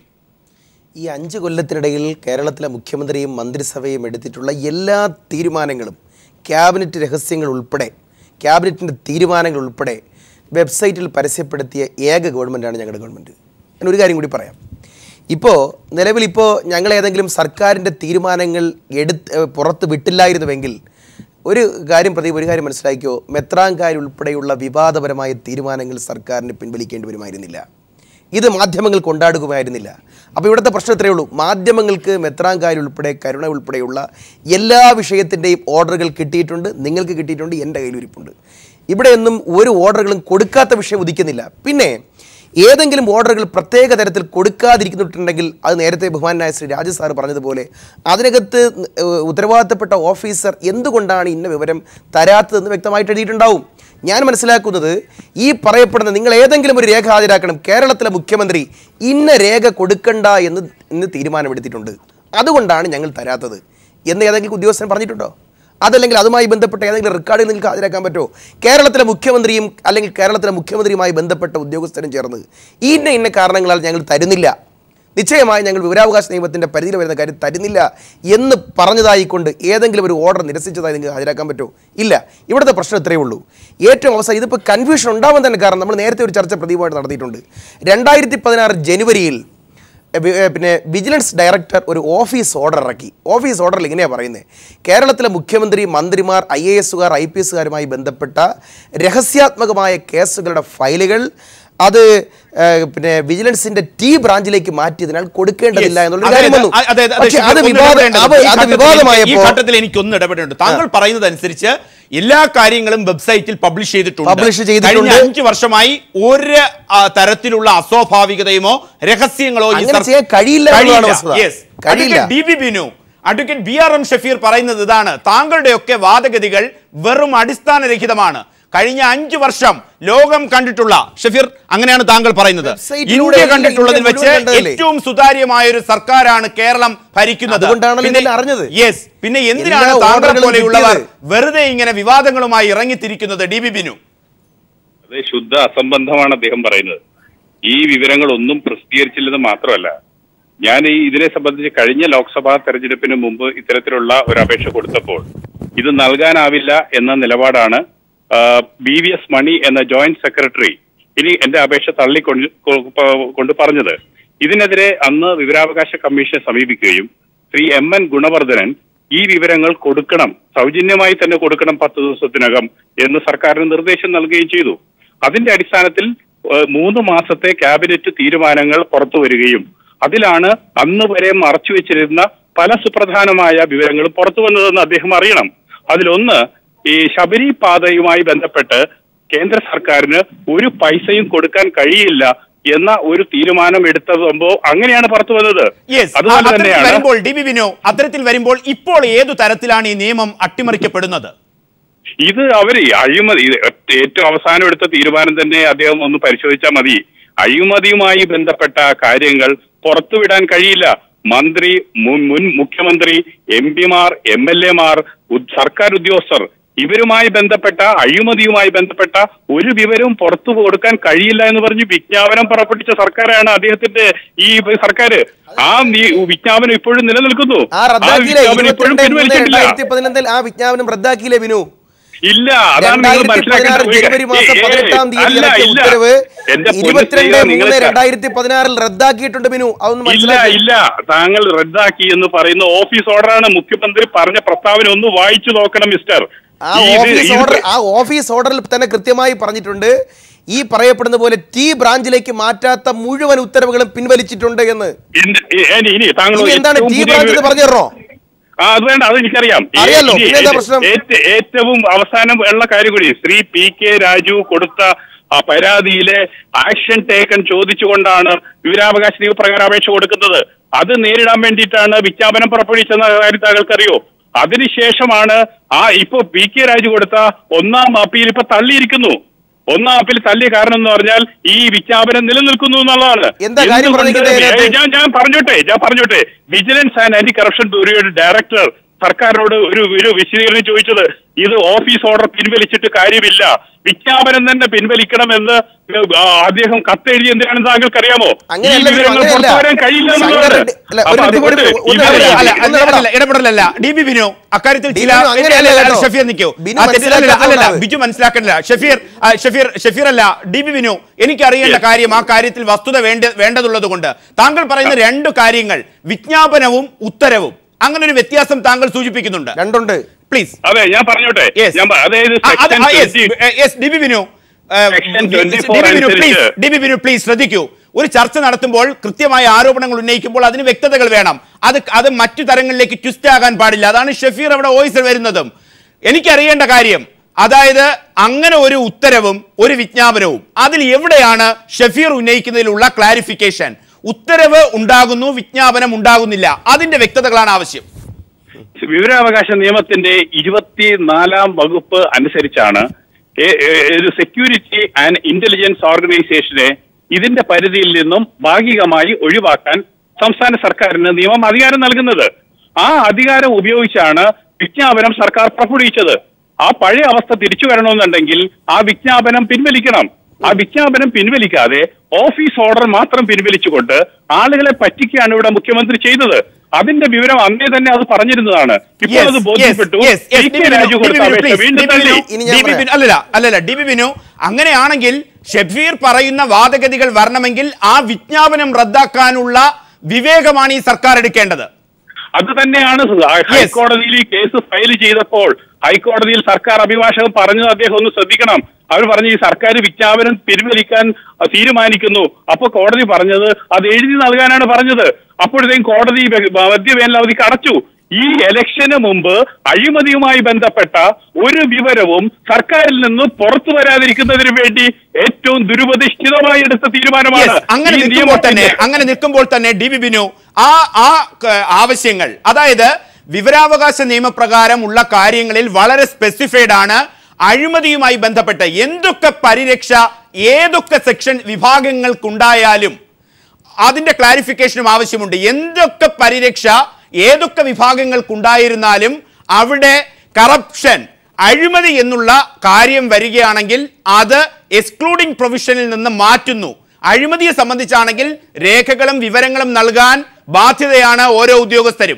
ഈ അഞ്ച് കൊല്ലത്തിനിടയിൽ കേരളത്തിലെ മുഖ്യമന്ത്രിയും മന്ത്രിസഭയും എടുത്തിട്ടുള്ള എല്ലാ തീരുമാനങ്ങളും ക്യാബിനറ്റ് രഹസ്യങ്ങൾ ഉൾപ്പെടെ ക്യാബിനറ്റിൻ്റെ തീരുമാനങ്ങൾ ഉൾപ്പെടെ വെബ്സൈറ്റിൽ പരസ്യപ്പെടുത്തിയ ഏക ഗവൺമെൻറ്റാണ് ഞങ്ങളുടെ ഗവൺമെൻറ് ഞാൻ ഒരു കാര്യം കൂടി പറയാം ഇപ്പോൾ നിലവിൽ ഇപ്പോൾ ഞങ്ങൾ ഏതെങ്കിലും സർക്കാരിൻ്റെ തീരുമാനങ്ങൾ എടുത്ത് ഏഹ് പുറത്ത് വിട്ടില്ലായിരുന്നുവെങ്കിൽ ഒരു കാര്യം പ്രതി ഒരു കാര്യം മനസ്സിലാക്കിയോ മെത്രാങ്കാർ ഉൾപ്പെടെയുള്ള വിവാദപരമായ തീരുമാനങ്ങൾ സർക്കാരിന് പിൻവലിക്കേണ്ടി വരുമായിരുന്നില്ല ഇത് മാധ്യമങ്ങൾ കൊണ്ടാടുകയായിരുന്നില്ല അപ്പോൾ ഇവിടുത്തെ പ്രശ്നം ഇത്രയേ ഉള്ളൂ മാധ്യമങ്ങൾക്ക് മെത്രാങ്കാർ ഉൾപ്പെടെ കരുണ ഉൾപ്പെടെയുള്ള എല്ലാ വിഷയത്തിൻ്റെയും ഓർഡറുകൾ കിട്ടിയിട്ടുണ്ട് നിങ്ങൾക്ക് കിട്ടിയിട്ടുണ്ട് എൻ്റെ കയ്യിലിരിപ്പുണ്ട് ഇവിടെയൊന്നും ഒരു ഓർഡറുകളും കൊടുക്കാത്ത വിഷയം ഉദിക്കുന്നില്ല പിന്നെ ഏതെങ്കിലും ഓർഡറുകൾ പ്രത്യേക തരത്തിൽ കൊടുക്കാതിരിക്കുന്നുണ്ടെങ്കിൽ അത് നേരത്തെ ബഹുമാനായ ശ്രീ രാജു സാർ പറഞ്ഞതുപോലെ അതിനകത്ത് ഏഹ്, ഉത്തരവാദിത്തപ്പെട്ട ഓഫീസർ എന്തുകൊണ്ടാണ് ഇന്ന വിവരം തരാത്തതെന്ന് വ്യക്തമായിട്ട് എഴുതിയിട്ടുണ്ടാവും ഞാൻ മനസ്സിലാക്കുന്നത് ഈ പറയപ്പെടുന്ന നിങ്ങൾ ഏതെങ്കിലും ഒരു രേഖ ഹാജരാക്കണം കേരളത്തിലെ മുഖ്യമന്ത്രി ഇന്ന രേഖ കൊടുക്കണ്ട എന്ന് ഇന്ന് തീരുമാനമെടുത്തിട്ടുണ്ട് അതുകൊണ്ടാണ് ഞങ്ങൾ തരാത്തത് എന്ന് ഏതെങ്കിലും ഉദ്യോഗസ്ഥൻ പറഞ്ഞിട്ടുണ്ടോ അതല്ലെങ്കിൽ അതുമായി ബന്ധപ്പെട്ട ഏതെങ്കിലും റെക്കോർഡിൽ നിങ്ങൾക്ക് ഹാജരാക്കാൻ പറ്റുമോ കേരളത്തിലെ മുഖ്യമന്ത്രിയും അല്ലെങ്കിൽ കേരളത്തിലെ മുഖ്യമന്ത്രിയുമായി ബന്ധപ്പെട്ട ഉദ്യോഗസ്ഥരും ചേർന്ന് ഇന്ന ഇന്ന കാരണങ്ങളാൽ ഞങ്ങൾ തരുന്നില്ല നിശ്ചയമായി ഞങ്ങൾ വിവരാവകാശ നിയമത്തിൻ്റെ പരിധിയിൽ വരുന്ന കാര്യം തരുന്നില്ല എന്ന് പറഞ്ഞതായിക്കൊണ്ട് ഏതെങ്കിലും ഒരു ഓർഡർ നിരസിച്ചതായി നിങ്ങൾക്ക് ഹാജരാക്കാൻ പറ്റുമോ ഇല്ല ഇവിടുത്തെ പ്രശ്നം ഇത്രയേ ഉള്ളൂ ഏറ്റവും അവസാനം ഇതിപ്പോൾ കൺഫ്യൂഷൻ ഉണ്ടാവാൻ തന്നെ കാരണം നമ്മൾ നേരത്തെ ഒരു ചർച്ച പ്രദീപമായിട്ട് നടത്തിയിട്ടുണ്ട് രണ്ടായിരത്തി പതിനാറ് ജനുവരിയിൽ എ, വി- എ, പിന്നെ വിജിലൻസ് ഡയറക്ടർ ഒരു ഓഫീസ് ഓർഡർ ഇറക്കി ഓഫീസ് ഓർഡറിൽ ഇങ്ങനെയാണ് പറയുന്നത് കേരളത്തിലെ മുഖ്യമന്ത്രി മന്ത്രിമാർ ഐ എ എസുകാർ ഐ പി എസുകാരുമായി ബന്ധപ്പെട്ട രഹസ്യാത്മകമായ കേസുകളുടെ ഫയലുകൾ അത് ഏ, പിന്നെ വിജിലൻസിന്റെ ടി ബ്രാഞ്ചിലേക്ക് മാറ്റിയതിനാൽ കൊടുക്കേണ്ടതില്ല എന്നുള്ള കാര്യം വന്നു അതെ, അതെ, അതെ, പക്ഷേ അത് ഒന്ന് വിവാദ ഇടപെടേണ്ടത്. അത് ഈ അത് ഘട്ടത്തിൽ എനിക്ക് ഈ വിവാദമായപ്പോൾ ഘട്ടത്തിൽ എനിക്ക് ഒന്ന് ഇടപെടേണ്ടത് താങ്കൾ പറയുന്നത് അനുസരിച്ച് എല്ലാ കാര്യങ്ങളും വെബ്സൈറ്റിൽ പബ്ലിഷ് ചെയ്തിട്ടുണ്ട് Publish ചെയ്തിട്ടുണ്ട്. കഴിഞ്ഞ അഞ്ച് വർഷമായി ഒരു ആ, തരത്തിലുള്ള അസ്വാഭാവികതയോ രഹസ്യങ്ങളോ ഈ അങ്ങനെ സർ- ചെയ്യാൻ കഴിയില്ല എന്നുള്ളതാണ് വസ്തുത. Yes. കഴിയില്ല. Advocate D B Binu advocate B R M Shafeer പറയുന്നത് ഇതാണ് താങ്കളുടെയൊക്കെ വാദഗതികൾ വെറും അടിസ്ഥാനരഹിതമാണ് കഴിഞ്ഞ അഞ്ചു വർഷം ലോകം കണ്ടിട്ടുള്ള ഷഫീർ അങ്ങനെയാണ് താങ്കൾ പറയുന്നത് വെബ്സൈറ്റിലൂടെ ഇന്ത്യ കണ്ടിട്ടുള്ളതിൽ ഇന്ത്യ വെച്ച് മുഴുവൻ കണ്ടതല്ലേ? ഏറ്റവും സുതാര്യമായ ഒരു സർക്കാരാണ് കേരളം ഭരിക്കുന്നത് അതുകൊണ്ടാണല്ലോ ഇതെല്ലാം അറിഞ്ഞത്. യെസ് പിന്നെ എന്തിനാണ് എല്ലാ താങ്കളെ ഓർഡറുകളും പോലെയുള്ളവർ കിട്ടിയത്. വെറുതെ ഇങ്ങനെ വിവാദങ്ങളുമായി ഇറങ്ങിത്തിരിക്കുന്നത് ഡി ബി ബിനു അത് ശുദ്ധ അസംബന്ധമാണ് അദ്ദേഹം പറയുന്നത് ഈ വിവരങ്ങളൊന്നും പ്രസിദ്ധീകരിച്ചില്ലെന്ന് മാത്രമല്ല ഞാൻ ഈ ഇതിനെ സംബന്ധിച്ച് കഴിഞ്ഞ ലോക്സഭാ തെരഞ്ഞെടുപ്പിന് മുമ്പ് ഇത്തരത്തിലുള്ള ഒരു അപേക്ഷ കൊടുത്തപ്പോൾ ഇത് നൽകാനാവില്ല എന്ന നിലപാടാണ് ബി വി എസ് മണി എന്ന ജോയിന്റ് സെക്രട്ടറി ഇനി എന്റെ അപേക്ഷ തള്ളിക്കൊണ്ട് കൊ- പ- കൊണ്ട് പറഞ്ഞത് ഇതിനെതിരെ അന്ന് വിവരാവകാശ കമ്മീഷനെ സമീപിക്കുകയും ശ്രീ എം എൻ ഗുണവർദ്ധനൻ ഈ വിവരങ്ങൾ കൊടുക്കണം സൗജന്യമായി തന്നെ കൊടുക്കണം പത്ത് ദിവസത്തിനകം എന്ന് സർക്കാരിന് നിർദ്ദേശം നൽകുകയും ചെയ്തു അതിന്റെ അടിസ്ഥാനത്തിൽ ഏഹ്, മൂന്ന് മാസത്തെ ക്യാബിനറ്റ് തീരുമാനങ്ങൾ പുറത്തു വരികയും അതിലാണ് അന്ന് വരെ മറച്ചുവെച്ചിരുന്ന പല സുപ്രധാനമായ വിവരങ്ങളും പുറത്തു വന്നതെന്ന് അദ്ദേഹം അറിയണം അതിലൊന്ന് ഈ ശബരി പാതയുമായി ബന്ധപ്പെട്ട് കേന്ദ്ര സർക്കാരിന് ഒരു പൈസയും കൊടുക്കാൻ കഴിയില്ല എന്ന ഒരു തീരുമാനം എടുത്തതുമ്പോ അങ്ങനെയാണ് പുറത്തു വന്നത് യെസ് അതുപോലെ അത്തരത്തിൽ തന്നെയാണ് വരുമ്പോൾ ഡി ബി ബിനു അത്തരത്തിൽ വരുമ്പോൾ ഇപ്പോൾ ഏതു തരത്തിലാണ് ഈ നിയമം അട്ടിമറിക്കപ്പെടുന്നത് ഇത് അവര് അഴിമതി ഇത് ഏറ്റവും അവസാനം എടുത്ത തീരുമാനം തന്നെ അദ്ദേഹം ഒന്ന് പരിശോധിച്ചാൽ മതി അഴിമതിയുമായി ബന്ധപ്പെട്ട കാര്യങ്ങൾ പുറത്തുവിടാൻ കഴിയില്ല മന്ത്രി മുൻ മുൻ മുഖ്യമന്ത്രി എം പിമാർ എം എൽ എമാർ സർക്കാർ ഉദ്യോഗസ്ഥർ ഇവരുമായി ബന്ധപ്പെട്ട അഴിമതിയുമായി ബന്ധപ്പെട്ട ഒരു വിവരവും പുറത്തു കൊടുക്കാൻ കഴിയില്ല എന്ന് പറഞ്ഞ് വിജ്ഞാപനം പുറപ്പെടുവിച്ച സർക്കാരാണ് അദ്ദേഹത്തിന്റെ ഈ സർക്കാർ ആ നീ- വിജ്ഞാപനം ഇപ്പോഴും നിലനിൽക്കുന്നു ആ റദ്ദാക്കിയില്ലേ വിജ്ഞാപനം ഇപ്പോഴും ഇരുപത്തിരണ്ട് മൂന്ന് പിൻവലിച്ചിട്ടില്ല രണ്ടായിരത്തി പതിനൊന്നിൽ ആ വിജ്ഞാപനം റദ്ദാക്കിയില്ലേ വിനു ഇല്ല അതാണ് നിങ്ങൾ രണ്ടായിരത്തി മനസ്സിലാക്കേണ്ട പതിനാറ് ഒരു കാര്യം. ജനുവരി മാസം ഏയ്, ഏയ്, പതിനെട്ടാം തീയതി അല്ല, ഇറക്കിയ ഇല്ല. ഉത്തരവ് എന്റെ പൊന്നു ഇരുപത്തിരണ്ട് സ്ത്രീകളെ, മൂന്ന് നിങ്ങൾക്ക് രണ്ടായിരത്തി പതിനാറിൽ റദ്ദാക്കിയിട്ടുണ്ട് ബിനു അതൊന്ന് ഇല്ല മനസ്സിലാക്കി ഇല്ല താങ്കൾ റദ്ദാക്കി എന്ന് പറയുന്ന ഓഫീസ് ഓർഡറാണ് മുഖ്യമന്ത്രി പറഞ്ഞ പ്രസ്താവന ഒന്ന് വായിച്ചു നോക്കണം മിസ്റ്റർ ആ ഇത് ഓഫീസ് ഇത് ഓർഡർ ആ ഓഫീസ് ഓർഡറിൽ തന്നെ കൃത്യമായി പറഞ്ഞിട്ടുണ്ട് ഈ പറയപ്പെടുന്ന പോലെ ടി ബ്രാഞ്ചിലേക്ക് മാറ്റാത്ത മുഴുവൻ ഉത്തരവുകളും പിൻവലിച്ചിട്ടുണ്ട് എന്ന് ഇന്ന് ഇനി ഇനി താങ്കൾ ഇനി എന്താണ് ഏറ്റവും ടി പുതിയ ബ്രാഞ്ച് എന്ന് വിവരം- പറഞ്ഞു തരണോ ആ അത് വേണ്ട അത് എനിക്കറിയാം ഈ- അറിയാലോ, ഇനി പിന്നെന്താ ഏറ്റ്- പ്രശ്നം? ഏറ്റ്- ഏറ്റവും അവസാനം ഉള്ള കാര്യം കൂടി ശ്രീ പി കെ രാജു കൊടുത്ത ആ പരാതിയിലെ ആക്ഷൻ ടേക്കൺ ചോദിച്ചുകൊണ്ടാണ് വിവരാവകാശ നിയമപ്രകാരം അപേക്ഷ കൊടുക്കുന്നത് അത് നേരിടാൻ വേണ്ടിയിട്ടാണ് വിജ്ഞാപനം പുറപ്പെടുവിച്ചെന്ന കാര്യം താങ്കൾക്കറിയോ അതിനുശേഷമാണ് ആ ഇപ്പൊ പി കെ രാജു കൊടുത്ത ഒന്നാം അപ്പീൽ ഇപ്പൊ തള്ളിയിരിക്കുന്നു ഒന്നാം അപ്പീൽ തള്ളിയ കാരണം എന്ന് പറഞ്ഞാൽ ഈ വിജ്ഞാപനം നിലനിൽക്കുന്നു എന്നുള്ളതാണ് എന്താ കാര്യം എന്തുകൊണ്ട് പറഞ്ഞിരിക്കുന്നത് ഇതിനകത്ത്? ഞാൻ ഞാൻ പറഞ്ഞോട്ടെ ഞാൻ പറഞ്ഞോട്ടെ വിജിലൻസ് ആൻഡ് ആന്റി കറപ്ഷൻ ബ്യൂറോയുടെ ഡയറക്ടർ സർക്കാരിനോട് ഒരു ഒരു വിശദീകരണം ചോദിച്ചത് ഇത് ഓഫീസ് ഓർഡർ പിൻവലിച്ചിട്ട് കാര്യമില്ല വിജ്ഞാപനം തന്നെ പിൻവലിക്കണമെന്ന് ആ, അദ്ദേഹം കത്തെഴുതി എന്തിനാണെന്ന് താങ്കൾക്ക് അറിയാമോ ഈ അങ്ങനെയല്ല, വിവരങ്ങൾ അങ്ങനെയല്ല. പുറത്തുവരാൻ കഴിയില്ല എന്നുള്ളതാണ്. സംഘടന- അല്ല, ഒരു അപ്പൊ മിനിറ്റ് അതുകൊണ്ട് കൂടി, ഒന്ന് ഇവര് ഇടപെടാം. അല്ല, ഒന്ന് അല്ല, ഇടപെടാം. ഇടപെടലല്ല ഡി ബി ബിനു അക്കാര്യത്തിൽ ഡി ചില ബിനു അങ്ങനെയല്ല അല്ല, അല്ല, കേട്ടോ. ഷഫീർ നിൽക്കൂ ബിനു ആ, തെറ്റ്- അല്ല, അല്ല, അല്ല, മനസ്സിലാക്കാത്തതാണ്. ബിജു മനസ്സിലാക്കണില്ല ഷഫീർ ആ, ഷഫീർ ഷഫീർ അല്ല ഡി ബി ബിനു എനിക്ക് അറിയേണ്ട Yes. കാര്യം ആ കാര്യത്തിൽ വസ്തുത വേണ്ട വേണ്ടതുള്ളത് കൊണ്ട് താങ്കൾ പറയുന്ന രണ്ട് കാര്യങ്ങൾ വിജ്ഞാപനവും ഉത്തരവും അങ്ങനെ ഒരു വ്യത്യാസം താങ്കൾ സൂചിപ്പിക്കുന്നുണ്ട് രണ്ടുണ്ട് പ്ലീസ് അതെ ഞാൻ പറഞ്ഞോട്ടെ Yes. ഞാൻ പ- അതായത് ആ, അത് section ആ, yes, 20 ഏ, yes, ഡിബി ബിനു ഏ, Section D- 24 DB Binu, please, അനുസരിച്ച് ഡിബി ബിനു പ്ലീസ് ശ്രദ്ധിക്കൂ ഒരു ചർച്ച നടത്തുമ്പോൾ കൃത്യമായ ആരോപണങ്ങൾ ഉന്നയിക്കുമ്പോൾ അതിന് വ്യക്തതകൾ വേണം അത് അത് മറ്റു തരങ്ങളിലേക്ക് ട്വിസ്റ്റ് ആകാൻ പാടില്ല അതാണ് ഷഫീർ അവിടെ വോയിസ് വരുന്നതും എനിക്കറിയേണ്ട കാര്യം അതായത് അങ്ങനെ ഒരു ഉത്തരവും ഒരു വിജ്ഞാപനവും അതിൽ എവിടെയാണ് ഷഫീർ ഉന്നയിക്കുന്നതിലുള്ള ക്ലാരിഫിക്കേഷൻ ഉത്തരവ് ഉണ്ടാകുന്നു വിജ്ഞാപനം ഉണ്ടാകുന്നില്ല അതിന്റെ വ്യക്തതകളാണ് ആവശ്യം വിവരാവകാശ നിയമത്തിന്റെ ഇരുപത്തിനാലാം വകുപ്പ് അനുസരിച്ചാണ് ഏ- ഏ- ഒരു സെക്യൂരിറ്റി ആൻഡ് ഇന്റലിജൻസ് ഓർഗനൈസേഷനെ ഇതിന്റെ പരിധിയിൽ നിന്നും ഭാഗികമായി ഒഴിവാക്കാൻ സംസ്ഥാന സർക്കാരിന് നിയമം അധികാരം നൽകുന്നത് ആ അധികാരം ഉപയോഗിച്ചാണ് വിജ്ഞാപനം സർക്കാർ പുറപ്പെടുവിച്ചത് ആ പഴയ അവസ്ഥ തിരിച്ചു വരണമെന്നുണ്ടെങ്കിൽ ആ വിജ്ഞാപനം പിൻവലിക്കണം ആ വിജ്ഞാപനം പിൻവലിക്കാതെ ഓഫീസ് ഓർഡർ മാത്രം പിൻവലിച്ചുകൊണ്ട് ആളുകളെ പറ്റിക്കുകയാണ് ഇവിടെ മുഖ്യമന്ത്രി ചെയ്തത് അതിന്റെ വിവരം അന്നേ തന്നെ അത് പറഞ്ഞിരുന്നതാണ് ഇപ്പോൾ Yes, അത് yes, ബോധ്യപ്പെട്ടു yes, yes, P. D. K. B. Raju Binu, കൊടുത്ത ഡി. ബി. അപേക്ഷ please, വീണ്ടും ഡി. ബി. തള്ളി ബിനു, ഇനി ഡി. ഞാൻ ബി. പറയാം. ബിനു, അല്ലല്ല അല്ലല്ല ഡി ബി ബിനു അങ്ങനെയാണെങ്കിൽ ഷെഫീർ പറയുന്ന വാദഗതികൾ വരണമെങ്കിൽ ആ വിജ്ഞാപനം റദ്ദാക്കാനുള്ള വിവേകമാണ് ഈ സർക്കാർ എടുക്കേണ്ടത് അത് തന്നെയാണ് ഹൈക്കോടതിയിൽ ഈ കേസ് ഫയൽ ചെയ്തപ്പോൾ ഹൈക്കോടതിയിൽ സർക്കാർ അഭിഭാഷകൻ പറഞ്ഞത് അദ്ദേഹം ഒന്ന് ശ്രദ്ധിക്കണം അവർ പറഞ്ഞു ഈ സർക്കാർ വിജ്ഞാപനം പിൻവലിക്കാൻ അഹ്, തീരുമാനിക്കുന്നു അപ്പൊ കോടതി പറഞ്ഞത് അത് എഴുതി നൽകാനാണ് പറഞ്ഞത് അപ്പോഴത്തേക്കും കോടതി വെ- മദ്യവേനലവധിക്ക് അടച്ചു ഈ ഇലക്ഷന് മുമ്പ് അഴിമതിയുമായി ബന്ധപ്പെട്ട ഒരു വിവരവും സർക്കാരിൽ നിന്ന് പുറത്തു വരാതിരിക്കുന്നതിന് വേണ്ടി ഏറ്റവും ദുരുപദിഷ്ഠിതമായി എടുത്ത തീരുമാനമാണ് Yes, അങ്ങനെ ഈ നിൽക്കുമ്പോൾ തന്നെ നിയമത്തിന്റെ- അങ്ങനെ നിൽക്കുമ്പോൾ തന്നെ ഡി ബി ബിനു ആ ആ ക- ആവശ്യങ്ങൾ അതായത് വിവരാവകാശ നിയമപ്രകാരം ഉള്ള കാര്യങ്ങളിൽ വളരെ സ്പെസിഫൈഡ് ആണ് അഴിമതിയുമായി ബന്ധപ്പെട്ട് എന്തൊക്കെ പരിരക്ഷ ഏതൊക്കെ സെക്ഷൻ വിഭാഗങ്ങൾക്കുണ്ടായാലും അതിന്റെ ക്ലാരിഫിക്കേഷനും ആവശ്യമുണ്ട് എന്തൊക്കെ പരിരക്ഷ ഏതൊക്കെ വിഭാഗങ്ങൾക്കുണ്ടായിരുന്നാലും അവിടെ കറപ്ഷൻ അഴിമതി എന്നുള്ള കാര്യം വരികയാണെങ്കിൽ അത് എക്സ്ക്ലൂഡിംഗ് പ്രൊവിഷനിൽ നിന്ന് മാറ്റുന്നു അഴിമതിയെ സംബന്ധിച്ചാണെങ്കിൽ രേഖകളും വിവരങ്ങളും നൽകാൻ ബാധ്യതയാണ് ഓരോ ഉദ്യോഗസ്ഥരും